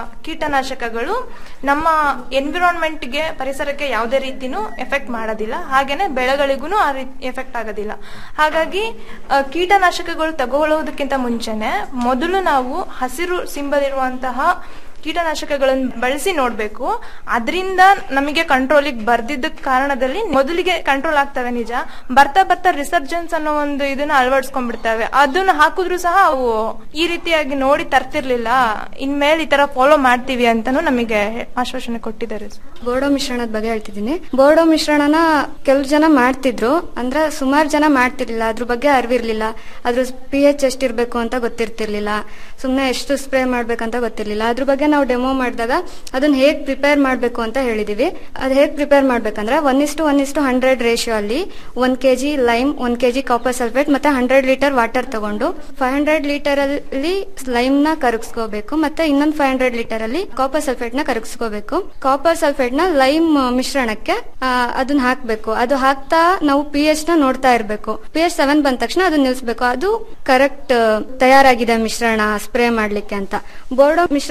ಕೀಟನಾಶಕಗಳು ನಮ್ಮ ಎನ್ವಿರಾನ್ಮೆಂಟ್ ಗೆ ಪರಿಸರಕ್ಕೆ ಯಾವುದೇ ರೀತಿನೂ ಎಫೆಕ್ಟ್ ಮಾಡೋದಿಲ್ಲ ಹಾಗೇನೆ ಬೆಳೆಗಳಿಗೂ ಆ ರೀತಿ ಎಫೆಕ್ಟ್ ಆಗೋದಿಲ್ಲ ಹಾಗಾಗಿ ಆ, ಕೀಟನಾಶಕಗಳು ತಗೊಳ್ಳೋದಕ್ಕಿಂತ ಮುಂಚೆನೆ ಮೊದಲು ನಾವು ಹಸಿರು ಸಿಂಬಲ್ ಇರುವಂತಹ ಕೀಟನಾಶಕಗಳನ್ನು ಬಳಸಿ ನೋಡ್ಬೇಕು ಅದರಿಂದ ನಮಗೆ ಕಂಟ್ರೋಲಿಗೆ ಬರ್ದಿದ್ದ ಕಾರಣದಲ್ಲಿ ಮೊದಲಿಗೆ ಕಂಟ್ರೋಲ್ ಆಗ್ತವೆ ನಿಜ ಬರ್ತಾ ಬರ್ತಾ ರಿಸರ್ಜೆನ್ಸ್ ಅನ್ನೋ ಒಂದು ಇದನ್ನ ಅಳವಡಿಸ್ಕೊಂಡ್ಬಿಡ್ತವೆ ಅದನ್ನ ಹಾಕಿದ್ರು ಸಹ ಅವು ಈ ರೀತಿಯಾಗಿ ನೋಡಿ ತರ್ತಿರ್ಲಿಲ್ಲ ಇನ್ಮೇಲೆ ಈ ತರ ಫಾಲೋ ಮಾಡ್ತೀವಿ ಅಂತಾನು ನಮಗೆ ಆಶ್ವಾಸನೆ ಕೊಟ್ಟಿದ್ದಾರೆ ಬೋರ್ಡೋ ಮಿಶ್ರಣದ ಬಗ್ಗೆ ಹೇಳ್ತಿದ್ದೀನಿ ಬೋರ್ಡೋ ಮಿಶ್ರಣನ ಕೆಲವು ಜನ ಮಾಡ್ತಿದ್ರು ಅಂದ್ರೆ ಸುಮಾರು ಜನ ಮಾಡ್ತಿರ್ಲಿಲ್ಲ ಅದ್ರ ಬಗ್ಗೆ ಅರಿವಿರ್ಲಿಲ್ಲ ಅದ್ರ ಪಿ ಎಚ್ ಎಷ್ಟಿರ್ಬೇಕು ಅಂತ ಗೊತ್ತಿರ್ತಿರ್ಲಿಲ್ಲ ಸುಮ್ನೆ ಎಷ್ಟು ಸ್ಪ್ರೇ ಮಾಡ್ಬೇಕಂತ ಗೊತ್ತಿರ್ಲಿಲ್ಲ ಅದ್ರ ಬಗ್ಗೆ ನಾವು ಡೆಮೋ ಮಾಡಿದಾಗ ಅದನ್ನ ಹೇಗ್ ಪ್ರಿಪೇರ್ ಮಾಡ್ಬೇಕು ಅಂತ ಹೇಳಿದೀವಿ ಅದ್ ಹೇಗ್ ಪ್ರಿಪೇರ್ ಮಾಡ್ಬೇಕಂದ್ರೆ one is to one is to hundred ratio ಅಲ್ಲಿ ಒಂದ್ ಕೆಜಿ ಲೈಮ್ ಒಂದ್ ಕೆಜಿ ಕಾಪರ್ ಸಲ್ಫೇಟ್ ಮತ್ತೆ ಹಂಡ್ರೆಡ್ ಲೀಟರ್ ವಾಟರ್ ತಗೊಂಡು ಫೈವ್ ಹಂಡ್ರೆಡ್ ಲೀಟರ್ ಅಲ್ಲಿ ಲೈಮ್ ನ ಕರಗಿಸ್ಕೋಬೇಕು ಮತ್ತೆ ಇನ್ನೊಂದ್ ಫೈವ್ ಹಂಡ್ರೆಡ್ ಲೀಟರ್ ಅಲ್ಲಿ ಕಾಪರ್ ಸಲ್ಫೇಟ್ ನ ಕರಗಿಸ್ಕೋಬೇಕು ಕಾಪರ್ ಸಲ್ಫೇಟ್ ನ ಲೈಮ್ ಮಿಶ್ರಣಕ್ಕೆ ಆ, ಅದನ್ನ ಹಾಕ್ಬೇಕು ಅದು ಹಾಕ್ತಾ ನಾವು ಪಿ ಎಚ್ ನ ನೋಡ್ತಾ ಇರ್ಬೇಕು ಪಿ ಎಚ್ ಸೆವೆನ್ ಬಂದ ತಕ್ಷಣ ಅದನ್ನ ನಿಲ್ಸ್ಬೇಕು ಅದು ಕರೆಕ್ಟ್ ತಯಾರಾಗಿದೆ ಮಿಶ್ರಣ ಸ್ಪ್ರೇ ಮಾಡ್ಲಿಕ್ಕೆ ಅಂತ ಬೋರ್ಡೋ ಮಿಶ್ರಣ ಏನಕ್ಕೆ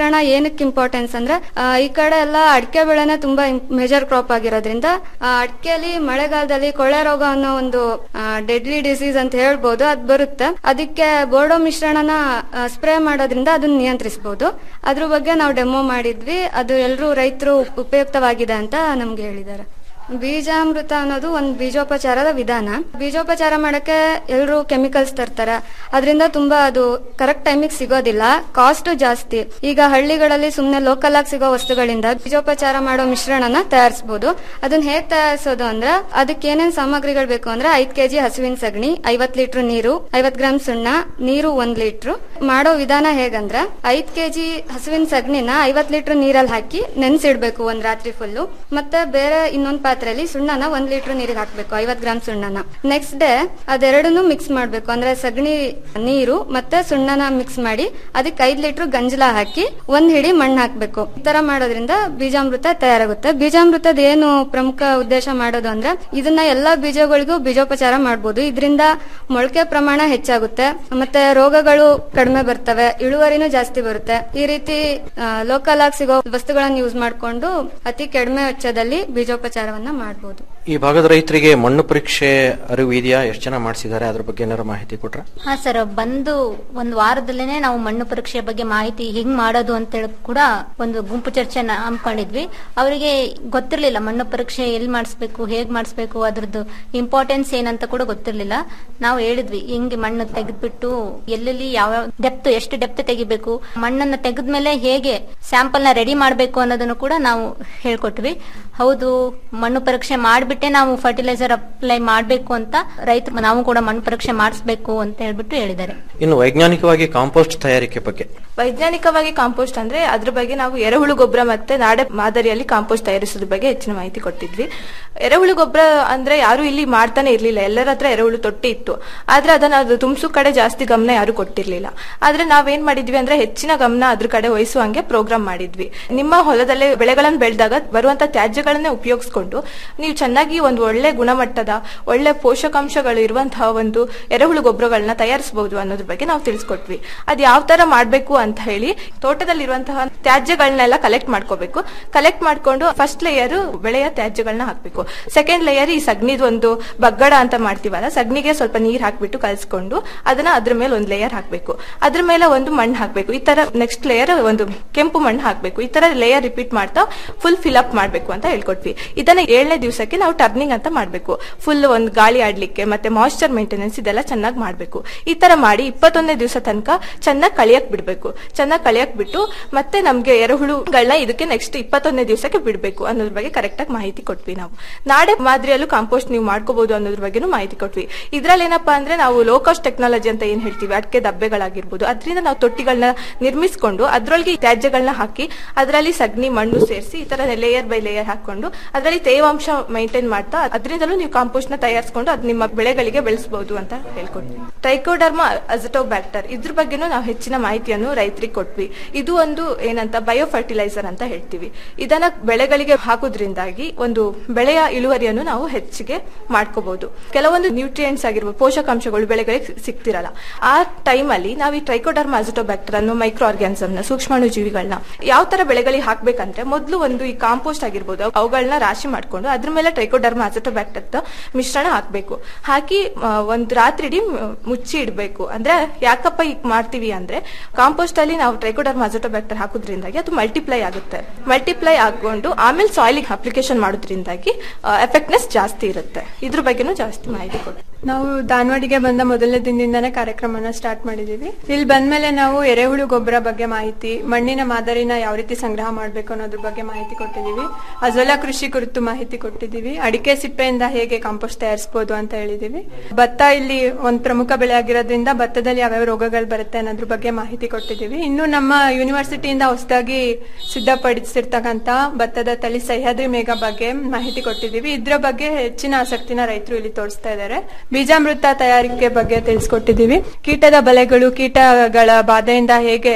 ಏನಕ್ಕೆ ಇಂಪಾರ್ಟೆನ್ಸ್ ಅಂದ್ರೆ ಆ, ಈ ಕಡೆ ಎಲ್ಲ ಅಡಿಕೆ ಬೆಳೆನೇ ತುಂಬಾ ಮೇಜರ್ ಕ್ರಾಪ್ ಆಗಿರೋದ್ರಿಂದ ಅಡಿಕೆಯಲ್ಲಿ ಮಳೆಗಾಲದಲ್ಲಿ ಕೊಳೆ ರೋಗ ಅನ್ನೋ ಒಂದು ಡೆಡ್ಲಿ ಡಿಸೀಸ್ ಅಂತ ಹೇಳ್ಬೋದು ಅದ್ ಬರುತ್ತೆ ಅದಕ್ಕೆ ಬೋರ್ಡೋ ಮಿಶ್ರಣನ ಸ್ಪ್ರೇ ಮಾಡೋದ್ರಿಂದ ಅದನ್ನ ನಿಯಂತ್ರಿಸಬಹುದು ಅದ್ರ ಬಗ್ಗೆ ನಾವು ಡೆಮೋ ಮಾಡಿದ್ವಿ ಅದು ಎಲ್ಲರೂ ರೈತರು ಉಪಯುಕ್ತವಾಗಿದೆ ಅಂತ ನಮ್ಗೆ ಹೇಳಿದ್ದಾರೆ ಬೀಜಾಮೃತ ಅನ್ನೋದು ಒಂದು ಬೀಜೋಪಚಾರದ ವಿಧಾನ ಬೀಜೋಪಚಾರ ಮಾಡಕ್ಕೆ ಎಲ್ಲರೂ ಕೆಮಿಕಲ್ಸ್ ತರ್ತಾರೆ ಅದರಿಂದ ತುಂಬಾ ಅದು ಕರೆಕ್ಟ್ ಟೈಮಿಗೆ ಸಿಗೋದಿಲ್ಲ ಕಾಸ್ಟ್ ಜಾಸ್ತಿ ಈಗ ಹಳ್ಳಿಗಳಲ್ಲಿ ಸುಮ್ನೆ ಲೋಕಲ್ ಆಗಿ ಸಿಗೋ ವಸ್ತುಗಳಿಂದ ಬೀಜೋಪಚಾರ ಮಾಡೋ ಮಿಶ್ರಣನ ತಯಾರಿಸಬಹುದು ಅದನ್ನ ಹೇಗ್ ತಯಾರಿಸೋದು ಅಂದ್ರೆ ಅದಕ್ಕೆ ಏನೇನ್ ಸಾಮಗ್ರಿಗಳು ಬೇಕು ಅಂದ್ರೆ ಐದ್ ಕೆಜಿ ಹಸುವಿನ ಸಗಣಿ ಐವತ್ ಲೀಟರ್ ನೀರು ಐವತ್ ಗ್ರಾಮ್ ಸುಣ್ಣ ನೀರು ಒಂದ್ ಲೀಟರ್ ಮಾಡೋ ವಿಧಾನ ಹೇಗಂದ್ರೆ ಐದ್ ಕೆಜಿ ಹಸುವಿನ ಸಗಣಿನ ಐವತ್ ಲೀಟರ್ ನೀರಲ್ಲಿ ಹಾಕಿ ನೆನ್ಸಿಡ್ಬೇಕು ಒಂದ್ ರಾತ್ರಿ ಫುಲ್ಲು ಮತ್ತೆ ಬೇರೆ ಇನ್ನೊಂದ್ ಪಾತ್ರೆಯಲ್ಲಿ ಸುಣ್ಣನ ಒಂದ್ ಲೀಟರ್ ನೀರಿಗೆ ಹಾಕ್ಬೇಕು ಐವತ್ ಗ್ರಾಮ್ ಸುಣ್ಣನ ನೆಕ್ಸ್ಟ್ ಡೇ ಅದೆರಡನ್ನು ಮಿಕ್ಸ್ ಮಾಡ್ಬೇಕು ಅಂದ್ರೆ ಸಗಣಿ ನೀರು ಮತ್ತೆ ಸುಣ್ಣನ ಮಿಕ್ಸ್ ಮಾಡಿ ಅದಕ್ಕೆ ಐದ್ ಲೀಟರ್ ಗಂಜಲ ಹಾಕಿ ಒಂದ್ ಹಿಡಿ ಮಣ್ಣು ಹಾಕ್ಬೇಕು ಈ ತರ ಮಾಡೋದ್ರಿಂದ ಬೀಜಾಮೃತ ತಯಾರಾಗುತ್ತೆ ಬೀಜಾಮೃತದ ಏನು ಪ್ರಮುಖ ಉದ್ದೇಶ ಮಾಡೋದು ಅಂದ್ರೆ ಇದನ್ನ ಎಲ್ಲಾ ಬೀಜಗಳಿಗೂ ಬೀಜೋಪಚಾರ ಮಾಡಬಹುದು ಇದರಿಂದ ಮೊಳಕೆ ಪ್ರಮಾಣ ಹೆಚ್ಚಾಗುತ್ತೆ ಮತ್ತೆ ರೋಗಗಳು ಕಡಿಮೆ ಬರ್ತವೆ ಇಳುವರಿನೂ ಜಾಸ್ತಿ ಬರುತ್ತೆ ಈ ರೀತಿ ಲೋಕಲ್ ಆಗಿ ಸಿಗೋ ವಸ್ತುಗಳನ್ನ ಯೂಸ್ ಮಾಡ್ಕೊಂಡು ಅತಿ ಕಡಿಮೆ ವೆಚ್ಚದಲ್ಲಿ ಬೀಜೋಪಚಾರವನ್ನ ಮಾಡಬಹುದು ಈ ಭಾಗದ ರೈತರಿಗೆ ಮಣ್ಣು ಪರೀಕ್ಷೆ ಅರಿವು ಇದೆಯಾ ಎಷ್ಟು ಜನ ಮಾಡಿಸಿದ್ದಾರೆ ಅದ್ರ ಬಗ್ಗೆ ಏನಾದ್ರು ಮಾಹಿತಿ ಕೊಟ್ರ ಹಾ ಸರ್ ಬಂದು ಒಂದು ವಾರದಲ್ಲೇನೆ ನಾವು ಮಣ್ಣು ಪರೀಕ್ಷೆ ಬಗ್ಗೆ ಮಾಹಿತಿ ಹೆಂಗ್ ಮಾಡೋದು ಅಂತ ಹೇಳಿ ಕೂಡ ಒಂದು ಗುಂಪು ಚರ್ಚೆನ ಹಮ್ಮಿಕೊಂಡಿದ್ವಿ ಅವರಿಗೆ ಗೊತ್ತಿರ್ಲಿಲ್ಲ ಮಣ್ಣು ಪರೀಕ್ಷೆ ಎಲ್ಲಿ ಮಾಡಿಸ್ಬೇಕು ಹೇಗ್ ಮಾಡಿಸ್ಬೇಕು ಅದ್ರದ್ದು ಇಂಪಾರ್ಟೆನ್ಸ್ ಏನಂತ ಕೂಡ ಗೊತ್ತಿರ್ಲಿಲ್ಲ ನಾವು ಹೇಳಿದ್ವಿ ಹಿಂಗೆ ಮಣ್ಣು ತೆಗೆದ್ಬಿಟ್ಟು ಎಲ್ಲೆಲ್ಲಿ ಯಾವ ಡೆಪ್ತ್ ಎಷ್ಟು ಡೆಪ್ತ್ ತೆಗಿಬೇಕು ಮಣ್ಣನ್ನ ತೆಗೆದ್ಮೇಲೆ ಹೇಗೆ ಸ್ಯಾಂಪಲ್ ನ ರೆಡಿ ಮಾಡಬೇಕು ಅನ್ನೋದನ್ನು ಕೂಡ ನಾವು ಹೇಳ್ಕೊಟ್ವಿ ಹೌದು ಮಣ್ಣು ಪರೀಕ್ಷೆ ಮಾಡ್ಬಿಟ್ಟೆ ನಾವು ಫರ್ಟಿಲೈಸರ್ ಅಪ್ಲೈ ಮಾಡಬೇಕು ಅಂತ ರೈತರು ನಾವು ಕೂಡ ಮಣ್ಣು ಪರೀಕ್ಷೆ ಮಾಡಿಸ್ಬೇಕು ಅಂತ ಹೇಳ್ಬಿಟ್ಟು ಹೇಳಿದ್ದಾರೆ ಇನ್ನು ವೈಜ್ಞಾನಿಕವಾಗಿ ಕಾಂಪೋಸ್ಟ್ ತಯಾರಿಕೆ ಬಗ್ಗೆ ವೈಜ್ಞಾನಿಕವಾಗಿ ಕಾಂಪೋಸ್ಟ್ ಅಂದ್ರೆ ಅದ್ರ ಬಗ್ಗೆ ನಾವು ಎರೆಹುಳು ಗೊಬ್ಬರ ಮತ್ತೆ ನಾಡೆ ಮಾದರಿಯಲ್ಲಿ ಕಾಂಪೋಸ್ಟ್ ತಯಾರಿಸೋದ್ರ ಬಗ್ಗೆ ಹೆಚ್ಚಿನ ಮಾಹಿತಿ ಕೊಟ್ಟಿದ್ವಿ ಎರೆಹುಳು ಗೊಬ್ಬರ ಅಂದ್ರೆ ಯಾರು ಇಲ್ಲಿ ಮಾಡ್ತಾನೆ ಇರ್ಲಿಲ್ಲ ಎಲ್ಲರ ಹತ್ರ ಎರೆಹುಳು ತೊಟ್ಟಿ ಇತ್ತು ಆದ್ರೆ ಅದನ್ನ ಅದು ತುಂಬಿಸೋ ಕಡೆ ಜಾಸ್ತಿ ಗಮನ ಯಾರು ಕೊಟ್ಟಿರ್ಲಿಲ್ಲ ಆದ್ರೆ ನಾವೇನ್ ಮಾಡಿದ್ವಿ ಅಂದ್ರೆ ಹೆಚ್ಚಿನ ಗಮನ ಅದ್ರ ಕಡೆ ವಹಿಸುವಂಗೆ ಪ್ರೋಗ್ರಾಮ್ ಮಾಡಿದ್ವಿ ನಿಮ್ಮ ಹೊಲದಲ್ಲೇ ಬೆಳೆಗಳನ್ನು ಬೆಳೆದಾಗ ಬರುವಂತ ತ್ಯಾಜ್ಯಗಳನ್ನೇ ಉಪಯೋಗಿಸ್ಕೊಂಡು ನೀವು ಚೆನ್ನಾಗಿ ಒಂದು ಒಳ್ಳೆ ಗುಣಮಟ್ಟದ ಒಳ್ಳೆ ಪೋಷಕಾಂಶಗಳು ಇರುವಂತಹ ಒಂದು ಎರೆಹುಳು ಗೊಬ್ಬರಗಳನ್ನ ತಯಾರಿಸಬಹುದು ಅನ್ನೋದ್ರ ಬಗ್ಗೆ ನಾವು ತಿಳಿಸ್ಕೊಟ್ವಿ ಅದ್ ಯಾವ ತರ ಮಾಡ್ಬೇಕು ಅಂತ ಹೇಳಿ ತೋಟದಲ್ಲಿರುವಂತಹ ತ್ಯಾಜ್ಯಗಳನ್ನೆಲ್ಲ ಕಲೆಕ್ಟ್ ಮಾಡ್ಕೋಬೇಕು ಕಲೆಕ್ಟ್ ಮಾಡ್ಕೊಂಡು ಫಸ್ಟ್ ಲೇಯರ್ ಬೆಳೆಯ ತ್ಯಾಜ್ಯಗಳನ್ನ ಹಾಕ್ಬೇಕು ಸೆಕೆಂಡ್ ಲೇಯರ್ ಈ ಸಗಣಿದ್ ಒಂದು ಬಗ್ಗಡ ಅಂತ ಮಾಡ್ತೀವಲ್ಲ ಸಗಣಿಗೆ ಸ್ವಲ್ಪ ನೀರ್ ಹಾಕ್ಬಿಟ್ಟು ಕಲ್ಸ್ಕೊಂಡು ಅದನ್ನ ಅದ್ರ ಮೇಲೆ ಒಂದು ಲೇಯರ್ ಹಾಕ್ಬೇಕು ಅದ್ರ ಮೇಲೆ ಒಂದು ಮಣ್ಣು ಹಾಕ್ಬೇಕು ಈ ತರ ನೆಕ್ಸ್ಟ್ ಲೇಯರ್ ಒಂದು ಕೆಂಪು ಮಣ್ಣು ಹಾಕ್ಬೇಕು ಈ ತರ ಲೇಯರ್ ರಿಪೀಟ್ ಮಾಡ್ತಾ ಫುಲ್ ಫಿಲ್ ಅಪ್ ಮಾಡ್ಬೇಕು ಅಂತ ಹೇಳ್ಕೊಟ್ವಿ ಇದನ್ನ ಏಳನೇ ದಿವಸಕ್ಕೆ ನಾವು ಟರ್ನಿಂಗ್ ಅಂತ ಮಾಡ್ಬೇಕು ಫುಲ್ ಒಂದು ಗಾಳಿ ಆಡ್ಲಿಕ್ಕೆ ಮತ್ತೆ ಮಾಯಿಶ್ಚರ್ ಮೇಂಟೆನೆನ್ಸ್ ಇದೆಲ್ಲ ಚೆನ್ನಾಗಿ ಮಾಡ್ಬೇಕು ಈ ತರ ಮಾಡಿ ಇಪ್ಪತ್ತೊಂದನೇ ದಿವಸ ತನಕ ಚೆನ್ನಾಗಿ ಕಳಿಯಕ್ ಬಿಡ್ಬೇಕು ಚೆನ್ನಾಗಿ ಕಳಿಯಕ್ ಬಿಟ್ಟು ಮತ್ತೆ ನಮ್ಗೆ ಎರೆಹುಳುಗಳನ್ನ ಇದಕ್ಕೆ ನೆಕ್ಸ್ಟ್ ಇಪ್ಪತ್ತೊಂದನೇ ದಿವಸಕ್ಕೆ ಬಿಡ್ಬೇಕು ಅನ್ನೋದ್ರ ಬಗ್ಗೆ ಕರೆಕ್ಟ್ ಆಗಿ ಮಾಹಿತಿ ಕೊಟ್ವಿ ನಾವು ನಾಡೆ ಮಾದರಿಯಲ್ಲೂ ಕಾಂಪೋಸ್ಟ್ ನೀವು ಮಾಡ್ಕೋಬಹುದು ಅನ್ನೋದ್ರ ಬಗ್ಗೆನೂ ಮಾಹಿತಿ ಕೊಟ್ವಿ ಇದ್ರಲ್ಲಿ ಏನಪ್ಪಾ ಅಂದ್ರೆ ನಾವು ಲೋ ಕಾಸ್ಟ್ ಟೆಕ್ನಾಲಜಿ ಅಂತ ಏನ್ ಹೇಳ್ತೀವಿ ಅಡಿಕೆ ದಬ್ಬೆಗಳಾಗಿರ್ಬೋದು ಅದರಿಂದ ನಾವು ತೊಟ್ಟಿಗಳನ್ನ ನಿರ್ಮಿಸಿಕೊಂಡು ಅದ್ರೊಳಗೆ ಈ ತ್ಯಾಜ್ಯಗಳನ್ನ ಹಾಕಿ ಅದರಲ್ಲಿ ಸಗಣಿ ಮಣ್ಣು ಸೇರಿಸಿ ಈ ತರ ಲೇಯರ್ ಬೈ ಲೇಯರ್ ಹಾಕೊಂಡು ಅದರಲ್ಲಿ ತೇವಾಂಶ ಮೈಂಟೈನ್ ಮಾಡ್ತಾ ಅದರಿಂದಲೂ ನೀವು ಕಾಂಪೋಸ್ಟ್ ನ ತಯಾರಿಸಿಕೊಂಡು ಅದು ನಿಮ್ಮ ಬೆಳೆಗಳಿಗೆ ಬೆಳೆಸಬಹುದು ಅಂತ ಹೇಳ್ಕೊಟ್ವಿ ಟ್ರೈಕೋಡರ್ಮಾ ಅಜಟೋಬ್ಯಾಕ್ಟರ್ ಇದ್ರ ಬಗ್ಗೆನೂ ನಾವು ಹೆಚ್ಚಿನ ಮಾಹಿತಿಯನ್ನು ರೈತರಿಗೆ ಕೊಟ್ವಿ ಇದು ಒಂದು ಏನಂತ ಬಯೋ ಫರ್ಟಿಲೈಸರ್ ಅಂತ ಹೇಳ್ತೀವಿ ಇದನ್ನ ಬೆಳೆಗಳಿಗೆ ಹಾಕೋದ್ರಿಂದಾಗಿ ಒಂದು ಬೆಳೆಯ ಇಳುವರಿಯನ್ನು ನಾವು ಹೆಚ್ಚಿಗೆ ಮಾಡ್ಕೋಬಹುದು ಕೆಲವೊಂದು ನ್ಯೂಟ್ರಿಯೆಂಟ್ಸ್ ಆಗಿರ್ಬೋದು ಪೋಷಕಾಂಶಗಳು ಬೆಳೆಗಳಿಗೆ ಸಿಗ್ತಿರಲ್ಲ ಆ ಟೈಮ್ ಅಲ್ಲಿ ನಾವು ಈ ಟ್ರೈಕೋಡರ್ಮಾ ಅಜಟೋಬ್ಯಾಕ್ಟರ್ ಅನ್ನೋ ಮೈಕ್ರೋ ಆರ್ಗ್ಯಾನಿಸಮ್ ನ ಸೂಕ್ಷ್ಮಾಣು ಜೀವಿಗಳನ್ನ ಯಾವ ತರ ಬೆಳೆಗಳಿಗೆ ಹಾಕ್ಬೇಕಂದ್ರೆ ಮೊದಲು ಒಂದು ಈ ಕಾಂಪೋಸ್ಟ್ ಆಗಿರ್ಬೋದು ಅವುಗಳನ್ನ ರಾಶಿ ಮಾಡ್ಕೊಂಡು ಅದ್ರ ಮೇಲೆ ಟ್ರೈಕೋಡರ್ಮಾ ಅಜಟೋಬ್ಯಾಕ್ಟರ್ ಮಿಶ್ರಣ ಹಾಕ್ಬೇಕು ಹಾಕಿ ಆ, ಒಂದ್ ರಾತ್ರಿ ಇಡೀ ಮ್- ಮುಚ್ಚಿ ಇಡಬೇಕು ಅಂದ್ರೆ ಯಾಕಪ್ಪ ಈಗ ಮಾಡ್ತೀವಿ ಅಂದ್ರೆ ಕಾಂಪೋಸ್ಟ್ ಅಲ್ಲಿ ನಾವು ಟ್ರೈಕೋಡರ್ಮಾ ಅಜಟೋಬ್ಯಾಕ್ಟರ್ ಹಾಕೋದ್ರಿಂದಾಗಿ ಅದು ಮಲ್ಟಿಪ್ಲೈ ಆಗುತ್ತೆ ಮಲ್ಟಿಪ್ಲೈ ಆಕೊಂಡು ಆಮೇಲೆ ಸಾಯಿಲಿಗೆ ಅಪ್ಲಿಕೇಶನ್ ಮಾಡೋದ್ರಿಂದಾಗಿ ಎಫೆಕ್ಟ್ನೆಸ್ ಜಾಸ್ತಿ ಇರುತ್ತೆ ಇದ್ರ ಬಗ್ಗೆನೂ ಜಾಸ್ತಿ ಮಾಹಿತಿ ಕೊಡ್ತೀವಿ ನಾವು ದಾನವಾಡಿಗೆ ಬಂದ ಮೊದಲನೇ ದಿನದಿಂದಾನೇ ಕಾರ್ಯಕ್ರಮನ ಸ್ಟಾರ್ಟ್ ಮಾಡಿದೀವಿ ಇಲ್ಲಿ ಬಂದ್ಮೇಲೆ ನಾವು ಎರೆಹುಳು ಗೊಬ್ಬರ ಬಗ್ಗೆ ಮಾಹಿತಿ ಮಣ್ಣಿನ ಮಾದರಿನ ಯಾವ ರೀತಿ ಸಂಗ್ರಹ ಮಾಡಬೇಕು ಅನ್ನೋದ್ರ ಬಗ್ಗೆ ಮಾಹಿತಿ ಕೊಟ್ಟಿದೀವಿ ಅಜೋಲಾ ಕೃಷಿ ಕುರಿತು ಮಾಹಿತಿ ಕೊಟ್ಟಿದೀವಿ ಅಡಿಕೆ ಸಿಪ್ಪೆಯಿಂದ ಹೇಗೆ ಕಾಂಪೋಸ್ಟ್ ತಯಾರಿಸಬಹುದು ಅಂತ ಹೇಳಿದೀವಿ ಭತ್ತ ಇಲ್ಲಿ ಒಂದ್ ಪ್ರಮುಖ ಬೆಳೆ ಆಗಿರೋದ್ರಿಂದ ಭತ್ತದಲ್ಲಿ ಯಾವ್ಯಾವ ರೋಗಗಳು ಬರುತ್ತೆ ಅನ್ನೋದ್ರ ಬಗ್ಗೆ ಮಾಹಿತಿ ಕೊಟ್ಟಿದೀವಿ ಇನ್ನು ನಮ್ಮ ಯೂನಿವರ್ಸಿಟಿಯಿಂದ ಹೊಸದಾಗಿ ಸಿದ್ಧಪಡಿಸಿರ್ತಕ್ಕಂತ ಭತ್ತದ ತಳಿ ಸಹ್ಯಾದ್ರಿ ಮೇಘ ಬಗ್ಗೆ ಮಾಹಿತಿ ಕೊಟ್ಟಿದೀವಿ ಇದ್ರ ಬಗ್ಗೆ ಹೆಚ್ಚಿನ ಆಸಕ್ತಿನ ರೈತರು ಇಲ್ಲಿ ತೋರಿಸ್ತಾ ಇದ್ದಾರೆ ಬೀಜಾಮೃತ ತಯಾರಿಕೆ ಬಗ್ಗೆ ತಿಳಿಸ್ಕೊಟ್ಟಿದೀವಿ ಕೀಟದ ಬಲೆಗಳು ಕೀಟಗಳ ಬಾಧೆಯಿಂದ ಹೇಗೆ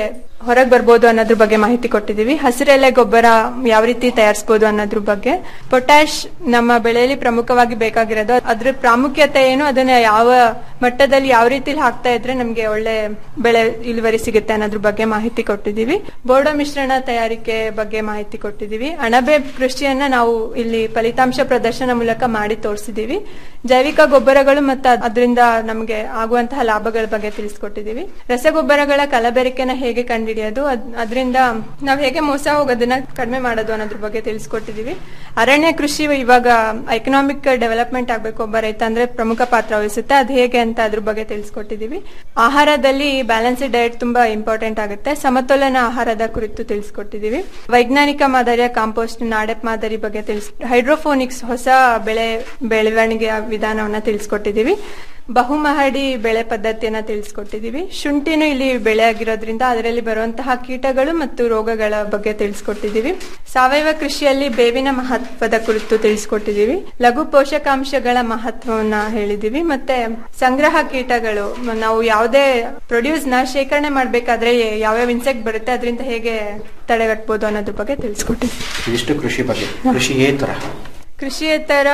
ಹೊರಗೆ ಬರ್ಬೋದು ಅನ್ನೋದ್ರ ಬಗ್ಗೆ ಮಾಹಿತಿ ಕೊಟ್ಟಿದ್ದೀವಿ ಹಸಿರೆಲೆ ಗೊಬ್ಬರ ಯಾವ ರೀತಿ ತಯಾರಿಸಬಹುದು ಅನ್ನೋದ್ರ ಬಗ್ಗೆ ಪೊಟ್ಯಾಶ್ ನಮ್ಮ ಬೆಳೆಯಲ್ಲಿ ಪ್ರಮುಖವಾಗಿ ಬೇಕಾಗಿರೋದು ಅದ್ರ ಪ್ರಾಮುಖ್ಯತೆ ಏನು ಅದನ್ನ ಯಾವ ಮಟ್ಟದಲ್ಲಿ ಯಾವ ರೀತಿಲಿ ಹಾಕ್ತಾ ಇದ್ರೆ ನಮ್ಗೆ ಒಳ್ಳೆ ಬೆಳೆ ಇಳುವರಿ ಸಿಗುತ್ತೆ ಅನ್ನೋದ್ರ ಬಗ್ಗೆ ಮಾಹಿತಿ ಕೊಟ್ಟಿದ್ದೀವಿ ಬೋರ್ಡೋ ಮಿಶ್ರಣ ತಯಾರಿಕೆ ಬಗ್ಗೆ ಮಾಹಿತಿ ಕೊಟ್ಟಿದ್ದೀವಿ ಅಣಬೆ ಕೃಷಿಯನ್ನ ನಾವು ಇಲ್ಲಿ ಫಲಿತಾಂಶ ಪ್ರದರ್ಶನ ಮೂಲಕ ಮಾಡಿ ತೋರಿಸಿದೀವಿ ಜೈವಿಕ ಗೊಬ್ಬರಗಳು ಮತ್ತು ಅದರಿಂದ ನಮಗೆ ಆಗುವಂತಹ ಲಾಭಗಳ ಬಗ್ಗೆ ತಿಳಿಸ್ಕೊಟ್ಟಿದ್ದೀವಿ ರಸಗೊಬ್ಬರಗಳ ಕಲಬೆರಕೆನ ಹೇಗೆ ಕಂಡುಹಿಡಿಯೋದು ಅದರಿಂದ ನಾವು ಹೇಗೆ ಮೋಸ ಹೋಗೋದನ್ನ ಕಡಿಮೆ ಮಾಡೋದು ಅನ್ನೋದ್ರ ಬಗ್ಗೆ ತಿಳಿಸ್ಕೊಟ್ಟಿದ್ದೀವಿ ಅರಣ್ಯ ಕೃಷಿ ಇವಾಗ ಎಕನಾಮಿಕ್ ಡೆವಲಪ್ಮೆಂಟ್ ಆಗಬೇಕು ಒಬ್ಬ ರೈತ ಅಂದ್ರೆ ಪ್ರಮುಖ ಪಾತ್ರ ವಹಿಸುತ್ತೆ ಅದು ಹೇಗೆ ಅಂತ ಅದ್ರ ಬಗ್ಗೆ ತಿಳಿಸ್ಕೊಟ್ಟಿದ್ದೀವಿ ಆಹಾರದಲ್ಲಿ ಬ್ಯಾಲೆನ್ಸ್ಡ್ ಡಯಟ್ ತುಂಬಾ ಇಂಪಾರ್ಟೆಂಟ್ ಆಗುತ್ತೆ ಸಮತೋಲನ ಆಹಾರದ ಕುರಿತು ತಿಳಿಸ್ಕೊಟ್ಟಿದ್ದೀವಿ ವೈಜ್ಞಾನಿಕ ಮಾದರಿಯ ಕಾಂಪೋಸ್ಟ್ ನಾಡೆಪ್ ಮಾದರಿ ಬಗ್ಗೆ ತಿಳಿಸ್ ಹೈಡ್ರೋಫೋನಿಕ್ಸ್ ಹೊಸ ಬೆಳೆ ಬೆಳವಣಿಗೆಯ ವಿಧಾನವನ್ನ ತಿಳಿಸ್ಕೊಟ್ಟಿದ್ದೀವಿ ಬಹುಮಹಡಿ ಬೆಳೆ ಪದ್ಧತಿಯನ್ನ ತಿಳಿಸ್ಕೊಟ್ಟಿದ್ದೀವಿ ಶುಂಠಿನೂ ಇಲ್ಲಿ ಬೆಳೆ ಆಗಿರೋದ್ರಿಂದ ಅದರಲ್ಲಿ ಬರುವಂತಹ ಕೀಟಗಳು ಮತ್ತು ರೋಗಗಳ ಬಗ್ಗೆ ತಿಳಿಸ್ಕೊಟ್ಟಿದ್ದೀವಿ ಸಾವಯವ ಕೃಷಿಯಲ್ಲಿ ಬೇವಿನ ಮಹತ್ವದ ಕುರಿತು ತಿಳಿಸ್ಕೊಟ್ಟಿದ್ದೀವಿ ಲಘು ಪೋಷಕಾಂಶಗಳ ಮಹತ್ವವನ್ನ ಹೇಳಿದೀವಿ ಮತ್ತೆ ಸಂಗ್ರಹ ಕೀಟಗಳು ಮ- ನಾವು ಯಾವುದೇ ಪ್ರೊಡ್ಯೂಸ್ ನ ಶೇಖರಣೆ ಮಾಡ್ಬೇಕಾದ್ರೆ ಯಾವ್ಯಾವ ಇನ್ಸೆಕ್ಟ್ ಬರುತ್ತೆ ಅದರಿಂದ ಹೇಗೆ ತಡೆಗಟ್ಬೋದು ಅನ್ನೋದ್ರ ಬಗ್ಗೆ ತಿಳಿಸ್ಕೊಟ್ಟಿದ್ದೀವಿ ಇದಿಷ್ಟು ಕೃಷಿ ಬಗ್ಗೆ ಕೃಷಿಯೇತರ ಕೃಷಿಯೇತರ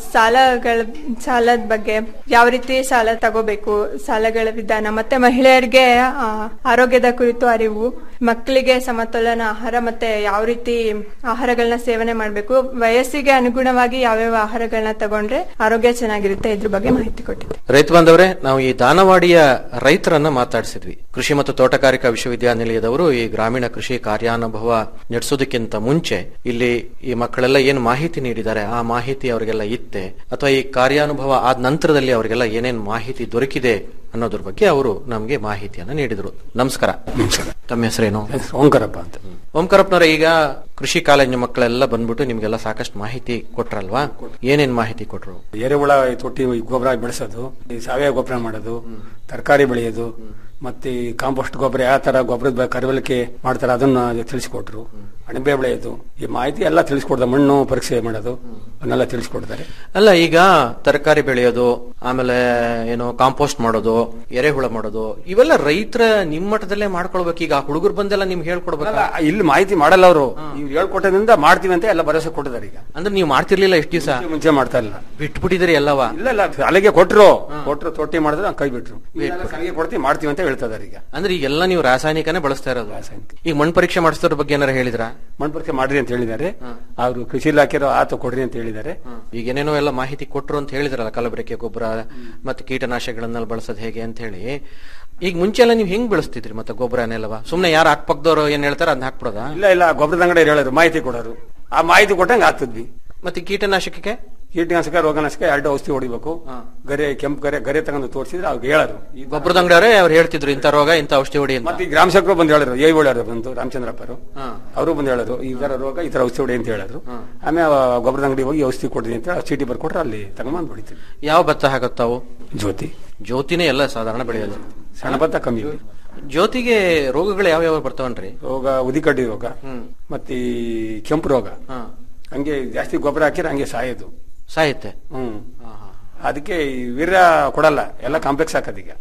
ಸಾಲಗಳ ಸಾಲದ ಬಗ್ಗೆ ಯಾವ ರೀತಿ ಸಾಲ ತಗೋಬೇಕು ಸಾಲಗಳ ವಿಧಾನ ಮತ್ತೆ ಮಹಿಳೆಯರಿಗೆ ಆ, ಆರೋಗ್ಯದ ಕುರಿತು ಅರಿವು ಮಕ್ಕಳಿಗೆ ಸಮತೋಲನ ಆಹಾರ ಮತ್ತೆ ಯಾವ ರೀತಿ ಆಹಾರಗಳನ್ನ ಸೇವನೆ ಮಾಡಬೇಕು ವಯಸ್ಸಿಗೆ ಅನುಗುಣವಾಗಿ ಯಾವ್ಯಾವ ಆಹಾರಗಳನ್ನ ತಗೊಂಡ್ರೆ ಆರೋಗ್ಯ ಚೆನ್ನಾಗಿರುತ್ತೆ ಇದ್ರ ಬಗ್ಗೆ ಮಾಹಿತಿ ಕೊಟ್ಟಿದ್ದೆ ರೈತ ಬಾಂಧವರೇ ನಾವು ಈ ದಾನವಾಡಿಯ ರೈತರನ್ನ ಮಾತಾಡಿಸಿದ್ವಿ ಕೃಷಿ ಮತ್ತು ತೋಟಗಾರಿಕಾ ವಿಶ್ವವಿದ್ಯಾನಿಲಯದವರು ಈ ಗ್ರಾಮೀಣ ಕೃಷಿ ಕಾರ್ಯಾನುಭವ ನಡೆಸೋದಕ್ಕಿಂತ ಮುಂಚೆ ಇಲ್ಲಿ ಈ ಮಕ್ಕಳೆಲ್ಲ ಏನು ಮಾಹಿತಿ ನೀಡಿದ್ದಾರೆ ಆ ಮಾಹಿತಿ ಅವರಿಗೆಲ್ಲ ಇತ್ತೆ ಅಥವಾ ಈ ಕಾರ್ಯಾನುಭವ ಆದ ನಂತರದಲ್ಲಿ ಅವರಿಗೆಲ್ಲ ಏನೇನು ಮಾಹಿತಿ ದೊರಕಿದೆ ಅನ್ನೋದ್ರ ಬಗ್ಗೆ ಅವರು ನಮಗೆ ಮಾಹಿತಿಯನ್ನ ನೀಡಿದರು ನಮಸ್ಕಾರ ತಮ್ಮ ಹೆಸರೇನು ಓಂಕಾರಪ್ಪ ಅಂತ ಓಂಕಾರಪ್ಪನವರ ಈಗ ಕೃಷಿ ಕಾಲೇಜಿನ ಮಕ್ಕಳೆಲ್ಲ ಬಂದ್ಬಿಟ್ಟು ನಿಮ್ಗೆಲ್ಲ ಸಾಕಷ್ಟು ಮಾಹಿತಿ ಕೊಟ್ರಲ್ವಾ ಏನೇನ್ ಮಾಹಿತಿ ಕೊಟ್ರು ಎರೆಹುಳ ತೊಟ್ಟಿ ಗೊಬ್ಬರ ಬೆಳೆಸೋದು ಈ ಸಾವಯವ ಗೊಬ್ಬರ ಮಾಡೋದು ತರಕಾರಿ ಬೆಳೆಯೋದು ಮತ್ತೆ ಈ ಕಾಂಪೋಸ್ಟ್ ಗೊಬ್ಬರ ಯಾವ ತರ ಗೊಬ್ಬರದ ಕರವಲಿಕೆ ಮಾಡ್ತಾರೆ ಅದನ್ನ ತಿಳಿಸಿಕೊಟ್ರು ಅಣಬೆ ಬೆಳೆಯೋದು ಈ ಮಾಹಿತಿ ಎಲ್ಲ ತಿಳಿಸ್ಕೊಡ್ದ ಮಣ್ಣು ಪರೀಕ್ಷೆ ಮಾಡೋದು ಅವನ್ನೆಲ್ಲ ತಿಳಿಸ್ಕೊಡ್ತಾರೆ ಅಲ್ಲ ಈಗ ತರಕಾರಿ ಬೆಳೆಯೋದು ಆಮೇಲೆ ಏನು ಕಾಂಪೋಸ್ಟ್ ಮಾಡೋದು ಎರೆಹುಳ ಮಾಡೋದು ಇವೆಲ್ಲ ರೈತರ ನಿಮ್ಮ ಮಟ್ಟದಲ್ಲೇ ಮಾಡ್ಕೊಳ್ಬೇಕು ಈಗ ಹುಡುಗರು ಬಂದೆಲ್ಲ ನಿಮ್ಗೆ ಹೇಳ್ಕೊಡ್ಬೇಕಲ್ಲ ಅಲ್ಲ, ಇಲ್ಲಿ ಮಾಹಿತಿ ಮಾಡಲ್ಲ ಅವರು ಇವ್ರು ಹೇಳ್ಕೊಟ್ಟದ್ರಿಂದ ಮಾಡ್ತೀವಿ ಅಂತ ಎಲ್ಲ ಭರವಸೆ ಕೊಟ್ಟಿದ್ದಾರೆ ಈಗ ಅಂದ್ರೆ ನೀವು ಮಾಡ್ತಿರ್ಲಿಲ್ಲ ಎಷ್ಟು ದಿವಸ ಮುಂಚೆ ಮಾಡ್ತಾ ಇಲ್ಲ ಬಿಟ್ಬಿಟ್ಟಿದ್ರಿ ಎಲ್ಲವ ಇಲ್ಲ ಇಲ್ಲ ಅಲ್ಲಿಗೆ ಕೊಟ್ರು ಕೊಟ್ರು ತೊಟ್ಟಿ ಮಾಡಿದ್ರೆ ನಾವ್ ಕೈ ಬಿಟ್ರು ಈಗೆಲ್ಲ ಸಲಿಗೆ ಕೊಡ್ತೀವಿ ಮಾಡ್ತೀವಿ ಅಂತ ಹೇಳ್ತಾ ಇದಾರೆ ಈಗ ಅಂದ್ರೆ ಈಗೆಲ್ಲ ನೀವು ರಾಸಾಯನಿಕನೇ ಬಳಸ್ತಾ ಇರೋದು ಈಗ ಮಣ್ಣು ಪರೀಕ್ಷೆ ಮಾಡಿಸೋದ್ರ ಬಗ್ಗೆ ಏನಾರ ಹೇಳಿದ್ರ ಮಣ್ಣು ಪರೀಕ್ಷೆ ಮಾಡ್ರಿ ಅಂತ ಹೇಳಿದ್ದಾರೆ ಅವರು ಕೃಷಿ ಇಲಾಖೆ ಆತ ಕೊಡ್ರಿ ಅಂತ ಹೇಳಿದ್ದಾರೆ ಈಗ ಏನೇನೋ ಎಲ್ಲ ಮಾಹಿತಿ ಕೊಟ್ರು ಅಂತ ಹೇಳಿದ್ರಲ್ಲ ಕಲಬೆರಕೆ ಗೊಬ್ಬರ ಮತ್ತೆ ಕೀಟನಾಶಕಗಳನ್ನೆಲ್ಲ ಬಳಸೋದು ಹೇಗೆ ಅಂತ ಹೇಳಿ ಈಗ ಮುಂಚೆ ಎಲ್ಲ ನೀವು ಹೆಂಗ್ ಬೆಳೆಸ್ತಿದ್ರಿ ಮತ್ತೆ ಗೊಬ್ಬರನೆಲ್ಲವ ಸುಮ್ನೆ ಯಾರು ಹಾಕ್ಪಕ್ದವ್ರು ಏನ್ ಹೇಳ್ತಾರ ಅದನ್ನ ಹಾಕ್ಬಿಡೋದಾ ಇಲ್ಲ ಇಲ್ಲ ಗೊಬ್ಬರದ ಅಂಗಡಿ ಹೇಳೋರು ಮಾಹಿತಿ ಕೊಡೋರು ಆ ಮಾಹಿತಿ ಕೊಟ್ಟಂಗೆ ಆಗ್ತದ್ವಿ ಮತ್ತೆ ಕೀಟನಾಶಕಕ್ಕೆ ಕೀಟನಾಶಕ ರೋಗನಾಶಕ ಎರಡು ಔಷಧಿ ಹೊಡಿಬೇಕು ಗರೆ ಕೆಂಪು ಗರೆ ಗರೆ ತಗೊಂಡು ತೋರಿಸಿದ್ರೆ ಅವ್ರಿಗೆ ಹೇಳೋರು ಈ ಗೊಬ್ಬರದ ಅಂಗಡಿಯವರೇ ಅವ್ರು ಹೇಳ್ತಿದ್ರು ಇಂಥ ರೋಗ ಇಂಥ ಔಷಧಿ ಹೊಡಿ ಅಂತ ಮತ್ತೆ ಈ ಗ್ರಾಮ ಸೇವಕರು ಬಂದು ಹೇಳೋರು ಏ ಹೇಳೋರು ಬಂದು ರಾಮಚಂದ್ರಪ್ಪರು ಅವರು ಬಂದು ಹೇಳೋರು ಈ ತರ ರೋಗ ಈ ತರ ಔಷಧಿ ಹೊಡಿ ಅಂತ ಹೇಳಿದ್ರು ಆಮೇಲೆ ಆ ಗೊಬ್ಬರದ ಅಂಗಡಿ ಹೋಗಿ ಔಷಧಿ ಕೊಡ್ರಿ ಅಂತ ಚೀಟಿ ಬರ್ಕೊಟ್ರೆ ಅಲ್ಲಿ ತಗೊಂಬಂದು ಹೊಡಿತೀವಿ ಯಾವ ಭತ್ತ ಹಾಕತ್ತಾವು ಜ್ಯೋತಿ ಜ್ಯೋತಿನೇ ಎಲ್ಲ ಸಾಧಾರಣ ಬೆಳೆಯೋದು ಸಣ್ಣ ಭತ್ತ ಕಮ್ಮಿ ಜ್ಯೋತಿಗೆ ರೋಗಗಳು ಯಾವ ಯಾವ ಬರ್ತಾವನ್ರಿ ರೋಗ ಉದಿಕಡ್ಡಿ ರೋಗ ಮತ್ತೆ ಈ ಕೆಂಪು ರೋಗ ಹಂಗೆ ಜಾಸ್ತಿ ಗೊಬ್ಬರ ಹಾಕಿದ್ರೆ ಹಂಗೆ ಸಾಯೋದು ಸಾಯುತ್ತೆ ಹ್ಮ್ ಅದಕ್ಕೆ ಈ ವೀರ್ಯ ಕೊಡಲ್ಲ ಎಲ್ಲ ಕಾಂಪ್ಲೆಕ್ಸ್ ಹಾಕೋದೀಗ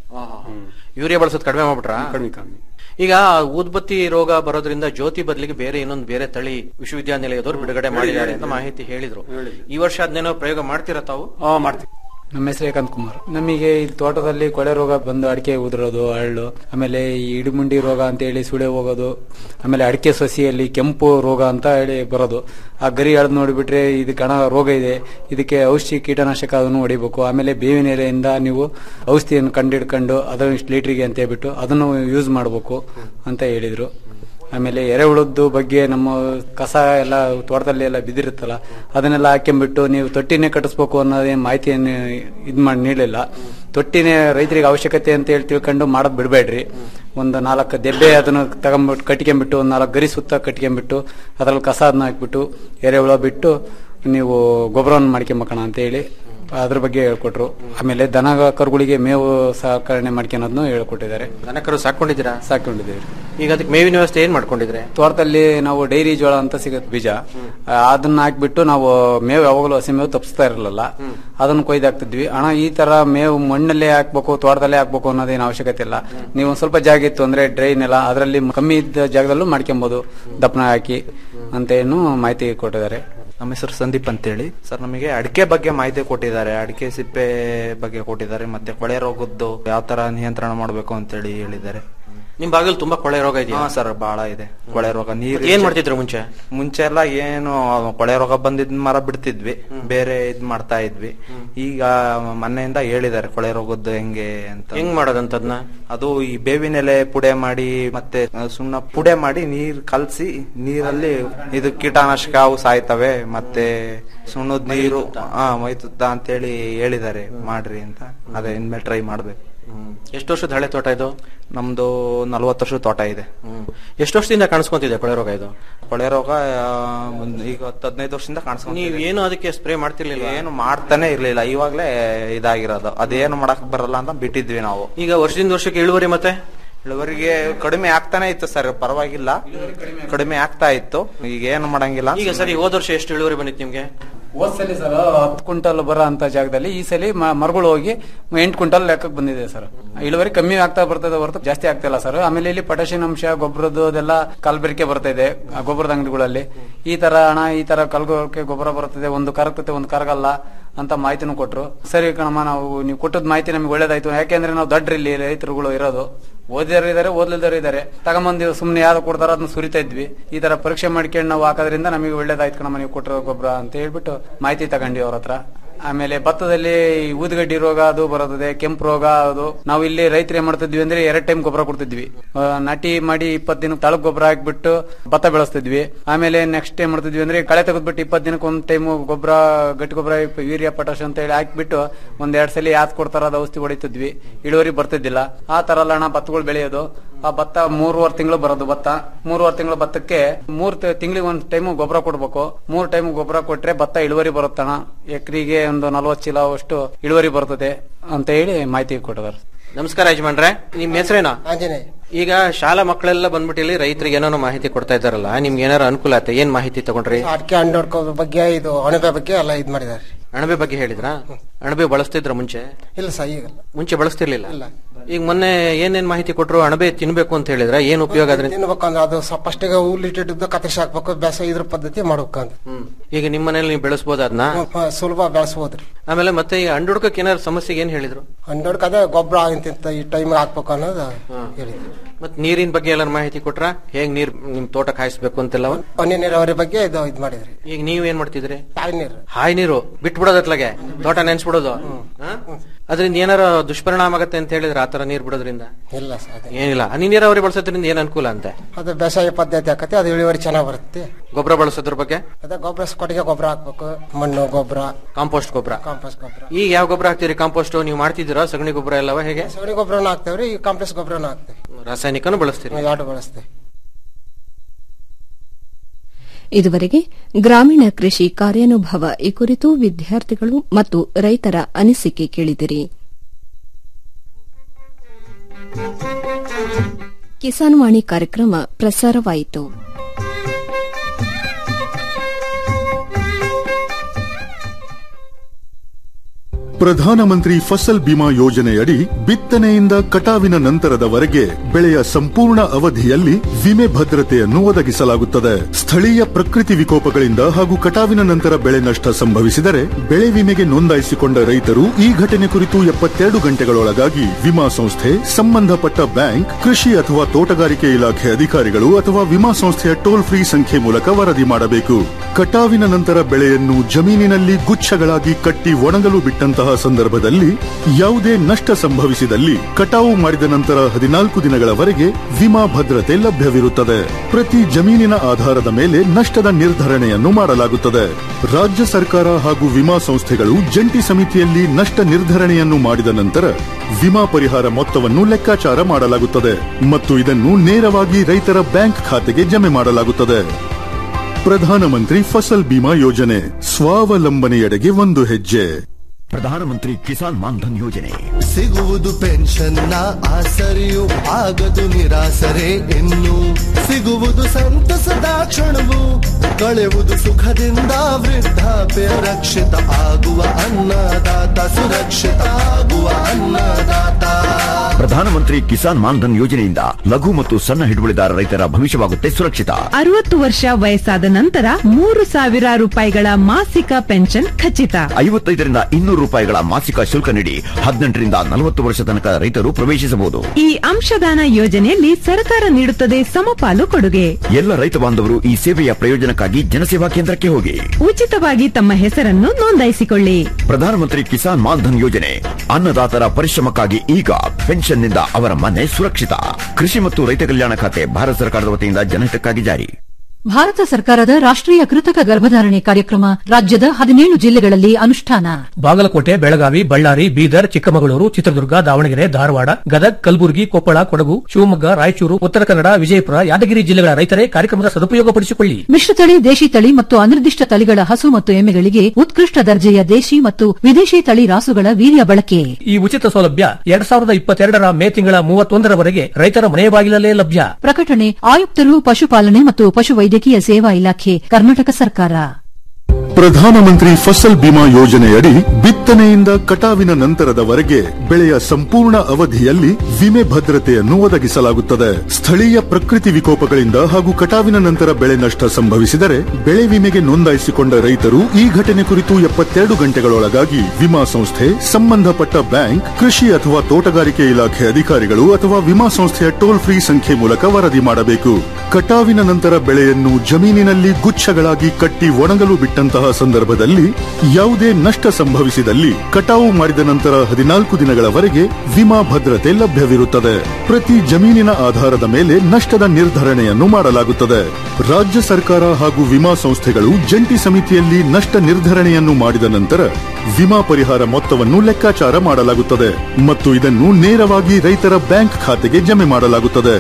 ಯೂರಿಯಾ ಬಳಸೋದು ಕಡಿಮೆ ಮಾಡ್ಬಿಟ್ರ ಕಡಿಮೆ ಕಮ್ಮಿ ಈಗ ಊದ್ಬತ್ತಿ ರೋಗ ಬರೋದ್ರಿಂದ ಜ್ಯೋತಿ ಬದಲಿಗೆ ಬೇರೆ ಇನ್ನೊಂದು ಬೇರೆ ತಳಿ ವಿಶ್ವವಿದ್ಯಾನಿಲಯದವರು ಬಿಡುಗಡೆ ಮಾಡಿದ್ದಾರೆ ಅಂತ ಮಾಹಿತಿ ಹೇಳಿದ್ರು ಈ ವರ್ಷ ಅದನ್ನೇನೋ ಪ್ರಯೋಗ ಮಾಡ್ತೀರಾ ತಾವು ಹಾ ಮಾಡ್ತೀವಿ ನಮ್ಮ ಹೆಸರು ಏಕಾಂತ್ ಕುಮಾರ್ ನಮಗೆ ಈ ತೋಟದಲ್ಲಿ ಕೊಳೆ ರೋಗ ಬಂದು ಅಡಿಕೆ ಉದುರೋದು ಹಳ್ಳು ಆಮೇಲೆ ಈ ಇಡಿಮುಂಡಿ ರೋಗ ಅಂತ ಹೇಳಿ ಸುಳೆ ಹೋಗೋದು ಆಮೇಲೆ ಅಡಿಕೆ ಸಸಿಯಲ್ಲಿ ಕೆಂಪು ರೋಗ ಅಂತ ಹೇಳಿ ಬರೋದು ಆ ಗರಿ ಎಳೆದು ನೋಡಿಬಿಟ್ರೆ ಇದು ಕಣ ರೋಗ ಇದೆ ಇದಕ್ಕೆ ಔಷಧಿ ಕೀಟನಾಶಕ ಅದನ್ನು ಹೊಡಿಬೇಕು ಆಮೇಲೆ ಬೇವಿನ ಎಲೆಯಿಂದ ನೀವು ಔಷಧಿಯನ್ನು ಕಂಡಿಡ್ಕೊಂಡು ಅದನ್ನು ಇಷ್ಟು ಲೀಟ್ರಿಗೆ ಅಂತ ಹೇಳ್ಬಿಟ್ಟು ಅದನ್ನು ಯೂಸ್ ಮಾಡಬೇಕು ಅಂತ ಹೇಳಿದ್ರು ಆಮೇಲೆ ಎರೆಹುಳದ್ದು ಬಗ್ಗೆ ನಮ್ಮ ಕಸ ಎಲ್ಲ ತೋಟದಲ್ಲಿ ಎಲ್ಲ ಬಿದ್ದಿರುತ್ತಲ್ಲ ಅದನ್ನೆಲ್ಲ ಹಾಕೊಂಡ್ಬಿಟ್ಟು ನೀವು ತೊಟ್ಟಿನೇ ಕಟ್ಟಿಸ್ಬೇಕು ಅನ್ನೋದೇ ಮಾಹಿತಿಯನ್ನು ಇದು ಮಾಡಿ ನೀಡಲಿಲ್ಲ ತೊಟ್ಟಿನೇ ರೈತರಿಗೆ ಅವಶ್ಯಕತೆ ಅಂತ ಹೇಳಿ ತಿಳ್ಕೊಂಡು ಮಾಡೋದು ಬಿಡಬೇಡ್ರಿ ಒಂದು ನಾಲ್ಕು ದೆಬ್ಬೆ ಅದನ್ನು ತಗೊಂಡ್ಬಿಟ್ಟು ಕಟ್ಕೊಂಡ್ಬಿಟ್ಟು ಒಂದು ನಾಲ್ಕು ಗರಿ ಸುತ್ತ ಕಟ್ಕೊಂಡ್ಬಿಟ್ಟು ಅದ್ರಲ್ಲಿ ಕಸ ಅದನ್ನ ಹಾಕ್ಬಿಟ್ಟು ಎರೆಹುಳ ಬಿಟ್ಟು ನೀವು ಗೊಬ್ಬರವನ್ನು ಮಾಡ್ಕೊಂಬೇಕಣ ಅಂತ ಹೇಳಿ ಅದ್ರ ಬಗ್ಗೆ ಹೇಳ್ಕೊಟ್ರು ಆಮೇಲೆ ದನ ಕರುಗಳಿಗೆ ಮೇವು ಸಹಕರಣೆ ಮಾಡ್ಕೊಳೋದನ್ನು ಹೇಳ್ಕೊಟ್ಟಿದ್ದಾರೆ ದನಕರು ಸಾಕೊಂಡಿದ್ದೀರಾ ಸಾಕೊಂಡಿದ್ದೀವಿ ಈಗ ಅದಕ್ಕೆ ಮೇವಿನ ವ್ಯವಸ್ಥೆ ಏನ್ ಮಾಡ್ಕೊಂಡಿದ್ರೆ ತೋಟದಲ್ಲಿ ನಾವು ಡೈರಿ ಜೋಳ ಅಂತ ಸಿಗುತ್ತೆ ಬೀಜ ಆ, ಅದನ್ನ ಹಾಕ್ಬಿಟ್ಟು ನಾವು ಮೇವು ಯಾವಾಗಲೂ ಹಸಿ ಮೇವು ತಪ್ಪಿಸ್ತಾ ಇರಲಿಲ್ಲ ಅದನ್ನ ಕೊಯ್ದು ಹಾಕ್ತಿದ್ವಿ ಹಣ ಈ ತರ ಮೇವು ಮಣ್ಣಲ್ಲೇ ಹಾಕ್ಬೇಕು ತೋಟದಲ್ಲೇ ಹಾಕ್ಬೇಕು ಅನ್ನೋದೇನು ಅವಶ್ಯಕತೆ ಇಲ್ಲ ನೀವು ಒಂದ್ ಸ್ವಲ್ಪ ಜಾಗ ಇತ್ತು ಅಂದ್ರೆ ಡ್ರೈನ್ ಎಲ್ಲ ಅದರಲ್ಲಿ ಕಮ್ಮಿ ಇದ್ದ ಜಾಗದಲ್ಲೂ ಮಾಡ್ಕೊಬಹುದು ದಪ್ಪನ ಹಾಕಿ ಅಂತ ಏನು ಮಾಹಿತಿ ಕೊಟ್ಟಿದ್ದಾರೆ ನಮ್ಮ ಹೆಸರು ಸಂದೀಪ್ ಅಂತೇಳಿ ಸರ್ ನಮಗೆ ಅಡಿಕೆ ಬಗ್ಗೆ ಮಾಹಿತಿ ಕೊಟ್ಟಿದ್ದಾರೆ ಅಡಿಕೆ ಸಿಪ್ಪೆ ಬಗ್ಗೆ ಕೊಟ್ಟಿದ್ದಾರೆ ಮತ್ತೆ ಕೊಳೆ ರೋಗದ್ದು ಯಾವ ತರ ನಿಯಂತ್ರಣ ಮಾಡಬೇಕು ಅಂತೇಳಿ ಹೇಳಿದ್ದಾರೆ ನಿಮ್ ಭಾಗದಲ್ಲಿ ತುಂಬಾ ಕೊಳೆ ರೋಗ ಇದೆಯಾ ಹಾ ಸರ್ ಬಹಳ ಇದೆ ಕೊಳೆ ರೋಗ ನೀರು ಏನ್ ಮಾಡ್ತಿದ್ರು ಮುಂಚೆ ಮುಂಚೆ ಎಲ್ಲ ಏನು ಕೊಳೆ ರೋಗ ಬಂದಿದ್ ಮರ ಬಿಡ್ತಿದ್ವಿ ಬೇರೆ ಇದ್ ಮಾಡ್ತಾ ಇದ್ವಿ ಈಗ ಮೊನ್ನೆಯಿಂದ ಹೇಳಿದ್ದಾರೆ ಕೊಳೆ ರೋಗದ್ದು ಹೆಂಗೆ ಅಂತ ಹೆಂಗ್ ಮಾಡೋದಂತದ್ನ ಅದು ಈ ಬೇವಿನ ಎಲೆ ಪುಡೆ ಮಾಡಿ ಮತ್ತೆ ಸುಣ್ಣ ಪುಡೆ ಮಾಡಿ ನೀರ್ ಕಲ್ಸಿ ನೀರಲ್ಲಿ ಇದು ಕೀಟನಾಶಕ ಅವು ಸಾಯ್ತವೆ ಮತ್ತೆ ಸುಣ್ಣದ ನೀರು ಹಾ ಮೈತುತ್ತ ಅಂತೇಳಿ ಹೇಳಿದ್ದಾರೆ ಮಾಡ್ರಿ ಅಂತ ಅದೇ ಇನ್ಮೇಲೆ ಟ್ರೈ ಮಾಡ್ಬೇಕು ಎಷ್ಟು ವರ್ಷದ ಹಳೆ ತೋಟ ಇದು ನಮ್ದು ನಲ್ವತ್ತು ವರ್ಷದ ತೋಟ ಇದೆ ಎಷ್ಟು ವರ್ಷದಿಂದ ಕಾಣಿಸ್ಕೊಂತಿದೆ ಕೊಳೆ ರೋಗ ಇದು ಕೊಳೆ ರೋಗ ಆ, ಒಂದ್ ಈಗ ಹತ್ತು ಹದಿನೈದು ವರ್ಷದಿಂದ ಕಾಣಿಸ್ಕೊಂಡು ನೀವ್ ಏನು ಅದಕ್ಕೆ ಸ್ಪ್ರೇ ಮಾಡ್ತಿರ್ಲಿಲ್ಲ ಏನು ಮಾಡ್ತಾನೆ ಇರ್ಲಿಲ್ಲ ಇವಾಗ್ಲೇ ಇದಾಗಿರೋದು ಅದೇನು ಮಾಡಕ್ ಬರಲ್ಲ ಅಂತ ಬಿಟ್ಟಿದ್ವಿ ನಾವು ಈಗ ವರ್ಷದಿಂದ ವರ್ಷಕ್ಕೆ ಇಳುವರಿ ಮತ್ತೆ ಇಳುವರಿಗೆ ಕಡಿಮೆ ಆಗ್ತಾನೆ ಇತ್ತು ಸರ್ ಪರವಾಗಿಲ್ಲ ಕಡಿಮೆ ಆಗ್ತಾ ಇತ್ತು ಈಗ ಏನು ಮಾಡಂಗಿಲ್ಲ ಈಗ ಸರಿ ಹೋದ ವರ್ಷ ಎಷ್ಟು ಇಳುವರಿ ಬಂದಿತ್ತು ನಿಮ್ಗೆ ಹೋದ್ ಸಲ ಸರ್ ಹತ್ತು ಕ್ವಿಂಟಲ್ ಬರೋ ಅಂತ ಜಾಗದಲ್ಲಿ ಈ ಸಲ ಮ- ಮರಗಳು ಹೋಗಿ ಎಂಟು ಕ್ವಿಂಟಲ್ ಲೆಕ್ಕಕ್ಕೆ ಬಂದಿದೆ ಸರ್ ಇಳುವರಿ ಕಮ್ಮಿ ಆಗ್ತಾ ಬರ್ತದೆ ಹೊರತು ಜಾಸ್ತಿ ಆಗ್ತಿಲ್ಲ ಸರ್ ಆಮೇಲೆ ಇಲ್ಲಿ ಪೊಟ್ಯಾಷಿಯಂ ಅಂಶ ಗೊಬ್ಬರದ್ದು ಅದೆಲ್ಲ ಕಲ್ಬೆರಿಕೆ ಬರ್ತಾ ಇದೆ ಆ ಗೊಬ್ಬರದ ಅಂಗಡಿಗಳಲ್ಲಿ ಈ ತರ ಹಣ ಈ ತರ ಕಲ್ಗೊಳಕ್ಕೆ ಗೊಬ್ಬರ ಬರ್ತದೆ ಒಂದು ಕರಗ್ತದೆ ಒಂದು ಕರಗಲ್ಲ ಅಂತ ಮಾಹಿತಿನೂ ಕೊಟ್ರು ಸರಿ ಕಣಮ್ಮ ನಾವು ನೀವು ಕೊಟ್ಟದ್ ಮಾಹಿತಿ ನಮ್ಗೆ ಒಳ್ಳೇದಾಯ್ತು ಯಾಕೆಂದ್ರೆ ನಾವು ದಡ್ಡ್ರಿ ಇಲ್ಲಿ ರೈತರುಗಳು ಇರೋದು ಓದಿದವರು ಇದಾರೆ ಓದ್ಲಿಲ್ದವರು ಇದಾರೆ ತಗೊಂಬಂದು ಸುಮ್ನೆ ಯಾವ್ದು ಕೊಡ್ತಾರೋ ಅದನ್ನ ಸುರಿತಾ ಇದ್ವಿ ಈ ತರ ಪರೀಕ್ಷೆ ಮಾಡ್ಕೊಂಡು ನಾವು ಹಾಕೋದ್ರಿಂದ ನಮಗೆ ಒಳ್ಳೇದಾಯ್ತು ಕಣಮ್ಮ ನೀವು ಕೊಟ್ಟಿರೋ ಗೊಬ್ಬರ ಅಂತ ಹೇಳ್ಬಿಟ್ಟು ಮಾಹಿತಿ ತಗೊಂಡಿ ಅವ್ರ ಹತ್ರ ಆಮೇಲೆ ಭತ್ತದಲ್ಲಿ ಈ ಊದುಗಡ್ಡಿ ರೋಗ ಅದು ಬರುತ್ತದೆ ಕೆಂಪು ರೋಗ ಅದು ನಾವು ಇಲ್ಲಿ ರೈತರು ಏನ್ ಮಾಡ್ತಿದ್ವಿ ಅಂದ್ರೆ ಎರಡ್ ಟೈಮ್ ಗೊಬ್ಬರ ಕೊಡ್ತಿದ್ವಿ ಆ, ನಾಟಿ ಮಾಡಿ ಇಪ್ಪತ್ತು ದಿನ ತಳಗ್ ಗೊಬ್ಬರ ಹಾಕ್ಬಿಟ್ಟು ಭತ್ತ ಬೆಳೆಸ್ತಿದ್ವಿ ಆಮೇಲೆ ನೆಕ್ಸ್ಟ್ ಏನ್ ಮಾಡ್ತಿದ್ವಿ ಅಂದ್ರೆ ಕಳೆ ತೆಗೆದ್ಬಿಟ್ಟು ಇಪ್ಪತ್ತು ದಿನಕ್ಕೆ ಒಂದ್ ಟೈಮ್ ಗೊಬ್ಬರ ಗಟ್ಟಿ ಗೊಬ್ಬರ ಯೂರಿಯಾ ಪೊಟಾಶ್ ಅಂತ ಹೇಳಿ ಹಾಕ್ಬಿಟ್ಟು ಒಂದ್ ಎರಡ್ ಸಲ ಯಾತ್ ಕೊಡ್ತಾರ ಅದು ಔಷಧಿ ಹೊಡಿತಿದ್ವಿ ಇಳುವರಿ ಬರ್ತಿದ್ದಿಲ್ಲ ಆ ತರ ಎಲ್ಲ ಅಣ್ಣ ಭತ್ತಗಳು ಬೆಳೆಯೋದು ಆ ಭತ್ತ ಮೂರುವರೆ ತಿಂಗಳು ಬರೋದು ಭತ್ತ ಮೂರುವರೆ ತಿಂಗಳ ಭತ್ತಕ್ಕೆ ಮೂರ್ ತಿಂಗಳಿಗೆ ಒಂದ್ ಟೈಮ್ ಗೊಬ್ಬರ ಕೊಡ್ಬೇಕು ಮೂರ್ ಟೈಮ್ ಗೊಬ್ಬರ ಕೊಟ್ರೆ ಭತ್ತ ಇಳುವರಿ ಬರುತ್ತಣ ಎಕರೆಗೆ ಒಂದು ನಲ್ವತ್ತು ಚೀಲ ಅಷ್ಟು ಇಳುವರಿ ಬರ್ತದೆ ಅಂತ ಹೇಳಿ ಮಾಹಿತಿ ಕೊಟ್ಟಿದ್ದಾರೆ ನಮಸ್ಕಾರ ಯಜಮಾನ್ರೆ ನಿಮ್ ಹೆಸರೇನಾ ಆಂಜನೇಯ ಈಗ ಶಾಲಾ ಮಕ್ಕಳೆಲ್ಲ ಬಂದ್ಬಿಟ್ಟು ಇಲ್ಲಿ ರೈತರಿಗೆ ಏನಾದ್ರು ಮಾಹಿತಿ ಕೊಡ್ತಾ ಇದ್ದಾರಲ್ಲ ನಿಮ್ಗೆ ಏನಾರು ಅನುಕೂಲ ಆಯ್ತಾ ಏನ್ ಮಾಹಿತಿ ತಗೊಂಡ್ರಿ ಅಡಿಕೆ ಹಣ್ಣು ಬಗ್ಗೆ ಇದು ಅಣಬೆ ಬಗ್ಗೆ ಎಲ್ಲ ಇದ್ ಮಾಡಿದ್ದಾರೆ ಅಣಬೆ ಬಗ್ಗೆ ಹೇಳಿದ್ರಾ ಅಣಬೆ ಬಳಸ್ತಿದ್ರ ಮುಂಚೆ ಇಲ್ಲ ಸರ್ ಈಗ ಮುಂಚೆ ಬಳಸ್ತಿರ್ಲಿಲ್ಲ ಇಲ್ಲ. ಈಗ ಮೊನ್ನೆ ಏನೇನ್ ಮಾಹಿತಿ ಕೊಟ್ರು ಅಣಬೆ ತಿನ್ಬೇಕು ಅಂತ ಹೇಳಿದ್ರ ಏನ್ ಉಪಯೋಗ ಅದರಿಂದ ತಿನ್ಬೇಕಂದ್ರೆ ಅದು ಫಸ್ಟಿಗೆ ಹುಲ್ಲಿಟ್ಟಿದ್ದು ಕತ್ತರಿಸಿ ಹಾಕ್ಬೇಕು ಬೇಸ ಇದ್ರ ಪದ್ಧತಿ ಮಾಡ್ಬೇಕು ಅಂತ ಹ್ಮ್ ಈಗ ನಿಮ್ ಮನೇಲಿ ನೀವು ಬೆಳೆಸಬಹುದು ಅದನ್ನ ಹ, ಸುಲಭ ಬೆಳೆಸ್ಬೋದ್ರಿ ಆಮೇಲೆ ಮತ್ತೆ ಈ ಹಣ್ಣುಡ್ಕಕ್ ಏನಾದ್ರು ಸಮಸ್ಯೆಗೆ ಏನ್ ಹೇಳಿದ್ರು ಹಣ್ಣು ಅದೇ ಗೊಬ್ಬರ ಇಂತಿಂತ ಈ ಟೈಮ್ ಹಾಕ್ಬೇಕು ಅನ್ನೋದು ಹೇಳಿದ್ರು ಮತ್ ನೀರಿನ ಬಗ್ಗೆ ಎಲ್ಲ ಮಾಹಿತಿ ಕೊಟ್ರ ಹೇಗ್ ನೀರ್ ನಿಮ್ ತೋಟ ಕಾಯಿಸ್ಬೇಕು ಅಂತೆಲ್ಲ ಹನಿ ನೀರಾವರಿ ಬಗ್ಗೆ ಇದು ಇದ್ ಮಾಡಿದ್ರಿ ಈಗ ನೀವ್ ಏನ್ ಮಾಡ್ತಿದ್ರಿ ತಾಯಿ ನೀರು ಹಾಯ್ ನೀರು ಬಿಟ್ಬಿಡೋದು ಅತ್ಲಾಗೆ ತೋಟ ನೆನ್ಸ್ಬಿಡೋದು ಹಾ? ಅದ್ರಿಂದ ಏನಾರ ದುಷ್ಪರಿಣಾಮ ಆಗತ್ತೆ ಅಂತ ಹೇಳಿದ್ರೆ ಆತರ ನೀರ್ ಬಿಡೋದ್ರಿಂದ ಇಲ್ಲ ಸರ್ ಅದೇ ಏನಿಲ್ಲ ಹನಿ ನೀರಾವರಿ ಬಳಸೋದ್ರಿಂದ ಏನ್ ಅನುಕೂಲ ಅಂತೆ ಅದು ಬೇಸಾಯ ಪದ್ಧತಿ ಹಾಕತ್ತೆ ಅದು ಇಳುವರಿ ಚೆನ್ನಾಗ್ ಬರುತ್ತೆ ಗೊಬ್ಬರ ಬಳಸೋದ್ರ ಬಗ್ಗೆ ಅದೇ ಗೊಬ್ಬರ ಕೊಟ್ಟಿಗೆ ಗೊಬ್ಬರ ಹಾಕ್ಬೇಕು ಮಣ್ಣು ಗೊಬ್ಬರ ಕಾಂಪೋಸ್ಟ್ ಗೊಬ್ಬರ ಕಾಂಪೋಸ್ಟ್ ಗೊಬ್ಬರ ಈಗ ಯಾವ ಗೊಬ್ಬರ ಹಾಕ್ತೀರಿ ಕಾಂಪೋಸ್ಟ್ ನೀವು ಮಾಡ್ತಿದ್ದೀರಾ ಸಗಣಿ ಗೊಬ್ಬರ ಎಲ್ಲವ ಹೇಗೆ ಸಗಣಿ ಗೊಬ್ಬರನ ಹಾಕ್ತೇವ್ರಿ ಈ ಕಾಂಪ್ಲೆಕ್ಸ್ ಗೊಬ್ಬರನ ಹಾಕ್ತೇವೆ ರಾಸಾಯನಿಕನು ಬಳಸ್ತೀರಿ ಎರಡು ಬಳಸ್ತೇವೆ ಇದುವರೆಗೆ ಗ್ರಾಮೀಣ ಕೃಷಿ ಕಾರ್ಯಾನುಭವ ಈ ಕುರಿತು ವಿದ್ಯಾರ್ಥಿಗಳು ಮತ್ತು ರೈತರ ಅನಿಸಿಕೆ ಕೇಳಿದಿರಿ ಕಿಸಾನ್ ವಾಣಿ ಕಾರ್ಯಕ್ರಮ ಪ್ರಸಾರವಾಯಿತು ಪ್ರಧಾನಮಂತ್ರಿ ಫಸಲ್ ಬಿಮಾ ಯೋಜನೆಯಡಿ ಬಿತ್ತನೆಯಿಂದ ಕಟಾವಿನ ನಂತರದವರೆಗೆ ಬೆಳೆಯ ಸಂಪೂರ್ಣ ಅವಧಿಯಲ್ಲಿ ವಿಮೆ ಭದ್ರತೆಯನ್ನು ಒದಗಿಸಲಾಗುತ್ತದೆ ಸ್ಥಳೀಯ ಪ್ರಕೃತಿ ವಿಕೋಪಗಳಿಂದ ಹಾಗೂ ಕಟಾವಿನ ನಂತರ ಬೆಳೆ ನಷ್ಟ ಸಂಭವಿಸಿದರೆ ಬೆಳೆ ವಿಮೆಗೆ ನೋಂದಾಯಿಸಿಕೊಂಡ ರೈತರು ಈ ಘಟನೆ ಕುರಿತು ಎಪ್ಪತ್ತೆರಡು ಗಂಟೆಗಳೊಳಗಾಗಿ ವಿಮಾ ಸಂಸ್ಥೆ ಸಂಬಂಧಪಟ್ಟ ಬ್ಯಾಂಕ್ ಕೃಷಿ ಅಥವಾ ತೋಟಗಾರಿಕೆ ಇಲಾಖೆ ಅಧಿಕಾರಿಗಳು ಅಥವಾ ವಿಮಾ ಸಂಸ್ಥೆಯ ಟೋಲ್ ಫ್ರೀ ಸಂಖ್ಯೆ ಮೂಲಕ ವರದಿ ಮಾಡಬೇಕು ಕಟಾವಿನ ನಂತರ ಬೆಳೆಯನ್ನು ಜಮೀನಿನಲ್ಲಿ ಗುಚ್ಛಗಳಾಗಿ ಕಟ್ಟಿ ಒಣಗಲು ಬಿಟ್ಟಂತಹ ಸಂದರ್ಭದಲ್ಲಿ ಯಾವುದೇ ನಷ್ಟ ಸಂಭವಿಸಿದಲ್ಲಿ ಕಟಾವು ಮಾಡಿದ ನಂತರ ಹದಿನಾಲ್ಕು ದಿನಗಳವರೆಗೆ ವಿಮಾ ಭದ್ರತೆ ಲಭ್ಯವಿರುತ್ತದೆ ಪ್ರತಿ ಜಮೀನಿನ ಆಧಾರದ ಮೇಲೆ ನಷ್ಟದ ನಿರ್ಧರಣೆಯನ್ನು ಮಾಡಲಾಗುತ್ತದೆ ರಾಜ್ಯ ಸರ್ಕಾರ ಹಾಗೂ ವಿಮಾ ಸಂಸ್ಥೆಗಳು ಜಂಟಿ ಸಮಿತಿಯಲ್ಲಿ ನಷ್ಟ ನಿರ್ಧರಣೆಯನ್ನು ಮಾಡಿದ ನಂತರ ವಿಮಾ ಪರಿಹಾರ ಮೊತ್ತವನ್ನು ಲೆಕ್ಕಾಚಾರ ಮಾಡಲಾಗುತ್ತದೆ ಮತ್ತು ಇದನ್ನು ನೇರವಾಗಿ ರೈತರ ಬ್ಯಾಂಕ್ ಖಾತೆಗೆ ಜಮೆ ಮಾಡಲಾಗುತ್ತದೆ ಪ್ರಧಾನಮಂತ್ರಿ ಫಸಲ್ ಬಿಮಾ ಯೋಜನೆ ಸ್ವಾವಲಂಬನೆಯೆಡೆಗೆ ಒಂದು ಹೆಜ್ಜೆ ಪ್ರಧಾನಮಂತ್ರಿ ಕಿಸಾನ್ ಮಾನ್ಧನ್ ಯೋಜನೆ ಸಿಗುವುದು ಪೆನ್ಷನ್ನ ಆಸರೆಯು ಆಗದು ನಿರಾಸರೆ ಇನ್ನು ಸಿಗುವುದು ಸಂತಸದ ಕ್ಷಣವು ಕಳೆವುದು ಸುಖದಿಂದ ವೃದ್ಧಾಪ್ಯ ರಕ್ಷಿತ ಆಗುವ ಅನ್ನದಾತ ಸುರಕ್ಷಿತ ಆಗುವ ಅನ್ನದಾತ ಪ್ರಧಾನಮಂತ್ರಿ ಕಿಸಾನ್ ಮಾನ್ಧನ್ ಯೋಜನೆಯಿಂದ ಲಘು ಮತ್ತು ಸಣ್ಣ ಹಿಡುವಳಿದಾರ ರೈತರ ಭವಿಷ್ಯವಾಗುತ್ತೆ ಸುರಕ್ಷಿತ ಅರವತ್ತು ವರ್ಷ ವಯಸ್ಸಾದ ನಂತರ ಮೂರು ಸಾವಿರ ರೂಪಾಯಿಗಳ ಮಾಸಿಕ ಪೆನ್ಷನ್ ಖಚಿತ ಐವತ್ತೈದರಿಂದ ಇನ್ನೂರು ರೂಪಾಯಿಗಳ ಮಾಸಿಕ ಶುಲ್ಕ ನೀಡಿ ಹದಿನೆಂಟರಿಂದ ನಲವತ್ತು ವರ್ಷ ತನಕ ರೈತರು ಪ್ರವೇಶಿಸಬಹುದು ಈ ಅಂಶದಾನ ಯೋಜನೆಯಲ್ಲಿ ಸರ್ಕಾರ ನೀಡುತ್ತದೆ ಸಮಪಾಲು ಕೊಡುಗೆ ಎಲ್ಲ ರೈತ ಬಾಂಧವರು ಈ ಸೇವೆಯ ಪ್ರಯೋಜನಕ್ಕಾಗಿ ಜನಸೇವಾ ಕೇಂದ್ರಕ್ಕೆ ಹೋಗಿ ಉಚಿತವಾಗಿ ತಮ್ಮ ಹೆಸರನ್ನು ನೋಂದಾಯಿಸಿಕೊಳ್ಳಿ ಪ್ರಧಾನಮಂತ್ರಿ ಕಿಸಾನ್ ಮಾನ್ಧನ್ ಯೋಜನೆ ಅನ್ನದಾತರ ಪರಿಶ್ರಮಕ್ಕಾಗಿ ಈಗ ಪೆನ್ಷನ್ನಿಂದ ಅವರ ಮನೆ ಸುರಕ್ಷಿತ ಕೃಷಿ ಮತ್ತು ರೈತ ಕಲ್ಯಾಣ ಖಾತೆ ಭಾರತ ಸರ್ಕಾರದ ವತಿಯಿಂದ ಜನಹಿತಕ್ಕಾಗಿ ಜಾರಿ ಭಾರತ ಸರ್ಕಾರದ ರಾಷ್ಟ್ರೀಯ ಕೃತಕ ಗರ್ಭಧಾರಣೆ ಕಾರ್ಯಕ್ರಮ ರಾಜ್ಯದ ಹದಿನೇಳು ಜಿಲ್ಲೆಗಳಲ್ಲಿ ಅನುಷ್ಠಾನ ಬಾಗಲಕೋಟೆ ಬೆಳಗಾವಿ ಬಳ್ಳಾರಿ ಬೀದರ್ ಚಿಕ್ಕಮಗಳೂರು ಚಿತ್ರದುರ್ಗ ದಾವಣಗೆರೆ ಧಾರವಾಡ ಗದಗ್ ಕಲಬುರಗಿ ಕೊಪ್ಪಳ ಕೊಡಗು ಶಿವಮೊಗ್ಗ ರಾಯಚೂರು ಉತ್ತರ ಕನ್ನಡ ವಿಜಯಪುರ ಯಾದಗಿರಿ ಜಿಲ್ಲೆಗಳ ರೈತರೇ ಕಾರ್ಯಕ್ರಮದ ಸದುಪಯೋಗಪಡಿಸಿಕೊಳ್ಳಿ ಮಿಶ್ರತಳಿ ದೇಶಿ ತಳಿ ಮತ್ತು ಅನಿರ್ದಿಷ್ಟ ತಳಿಗಳ ಹಸು ಮತ್ತು ಎಮ್ಮೆಗಳಿಗೆ ಉತ್ಕೃಷ್ಟ ದರ್ಜೆಯ ದೇಶಿ ಮತ್ತು ವಿದೇಶಿ ತಳಿ ರಾಸುಗಳ ವೀರ್ಯ ಬಳಕೆ ಈ ಉಚಿತ ಸೌಲಭ್ಯ ಎರಡ್ ಸಾವಿರದ ಇಪ್ಪತ್ತೆರಡರ ಮೇ ತಿಂಗಳ ಮೂವತ್ತೊಂದರವರೆಗೆ ರೈತರ ಮನೆ ಬಾಗಿಲಲ್ಲೇ ಲಭ್ಯ ಪ್ರಕಟಣೆ ಆಯುಕ್ತರು ಪಶುಪಾಲನೆ ಮತ್ತು ಪಶುವೈದ್ಯಕೀಯ ಸೇವಾ ಇಲಾಖೆ ಕರ್ನಾಟಕ ಸರ್ಕಾರ ಪ್ರಧಾನಮಂತ್ರಿ ಫಸಲ್ ಬಿಮಾ ಯೋಜನೆಯಡಿ ಬಿತ್ತನೆಯಿಂದ ಕಟಾವಿನ ನಂತರದವರೆಗೆ ಬೆಳೆಯ ಸಂಪೂರ್ಣ ಅವಧಿಯಲ್ಲಿ ವಿಮೆ ಭದ್ರತೆಯನ್ನು ಒದಗಿಸಲಾಗುತ್ತದೆ ಸ್ಥಳೀಯ ಪ್ರಕೃತಿ ವಿಕೋಪಗಳಿಂದ ಹಾಗೂ ಕಟಾವಿನ ನಂತರ ಬೆಳೆ ನಷ್ಟ ಸಂಭವಿಸಿದರೆ ಬೆಳೆ ವಿಮೆಗೆ ನೋಂದಾಯಿಸಿಕೊಂಡ ರೈತರು ಈ ಘಟನೆ ಕುರಿತು ಎಪ್ಪತ್ತೆರಡು ಗಂಟೆಗಳೊಳಗಾಗಿ ವಿಮಾ ಸಂಸ್ಥೆ ಸಂಬಂಧಪಟ್ಟ ಬ್ಯಾಂಕ್ ಕೃಷಿ ಅಥವಾ ತೋಟಗಾರಿಕೆ ಇಲಾಖೆ ಅಧಿಕಾರಿಗಳು ಅಥವಾ ವಿಮಾ ಸಂಸ್ಥೆಯ ಟೋಲ್ ಫ್ರೀ ಸಂಖ್ಯೆ ಮೂಲಕ ವರದಿ ಮಾಡಬೇಕು ಕಟಾವಿನ ನಂತರ ಬೆಳೆಯನ್ನು ಜಮೀನಿನಲ್ಲಿ ಗುಚ್ಛಗಳಾಗಿ ಕಟ್ಟಿ ಒಣಗಲು ಬಿಟ್ಟಂತಹ ಸಂದರ್ಭದಲ್ಲಿ ಯಾವುದೇ ನಷ್ಟ ಸಂಭವಿಸಿದಲ್ಲಿ ಕಟಾವು ಮಾಡಿದ ನಂತರ ಹದಿನಾಲ್ಕು ದಿನಗಳವರೆಗೆ ವಿಮಾ ಭದ್ರತೆ ಲಭ್ಯವಿರುತ್ತದೆ ಪ್ರತಿ ಜಮೀನಿನ ಆಧಾರದ ಮೇಲೆ ನಷ್ಟದ ನಿರ್ಧರಣೆಯನ್ನು ಮಾಡಲಾಗುತ್ತದೆ ರಾಜ್ಯ ಸರ್ಕಾರ ಹಾಗೂ ವಿಮಾ ಸಂಸ್ಥೆಗಳು ಜಂಟಿ ಸಮಿತಿಯಲ್ಲಿ ನಷ್ಟ ನಿರ್ಧರಣೆಯನ್ನು ಮಾಡಿದ ನಂತರ ವಿಮಾ ಪರಿಹಾರ ಮೊತ್ತವನ್ನು ಲೆಕ್ಕಾಚಾರ ಮಾಡಲಾಗುತ್ತದೆ ಮತ್ತು ಇದನ್ನು ನೇರವಾಗಿ ರೈತರ ಬ್ಯಾಂಕ್ ಖಾತೆಗೆ ಜಮೆ ಮಾಡಲಾಗುತ್ತದೆ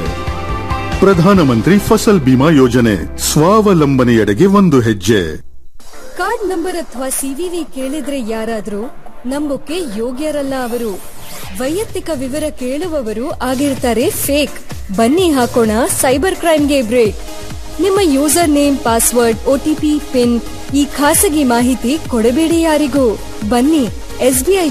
ಪ್ರಧಾನಮಂತ್ರಿ ಫಸಲ್ ಬಿಮಾ ಯೋಜನೆ ಸ್ವಾವಲಂಬನೆಯೆಡೆಗೆ ಒಂದು ಹೆಜ್ಜೆ ಕಾರ್ಡ್ ನಂಬರ್ ಅಥವಾ ಸಿವಿವಿ ಕೇಳಿದ್ರೆ ಯಾರಾದ್ರೂ ನಂಬೋಕೆ ಯೋಗ್ಯರಲ್ಲ ಅವರು ವೈಯಕ್ತಿಕ ವಿವರ ಕೇಳುವವರು ಆಗಿರ್ತಾರೆ ಫೇಕ್ ಬನ್ನಿ ಹಾಕೋಣ ಸೈಬರ್ ಕ್ರೈಮ್ಗೆ ಬ್ರೇಕ್ ನಿಮ್ಮ user name password OTP PIN ಈ ಖಾಸಗಿ ಮಾಹಿತಿ ಕೊಡಬೇಡಿ ಯಾರಿಗೂ ಬನ್ನಿ ಎಸ್ಬಿಐ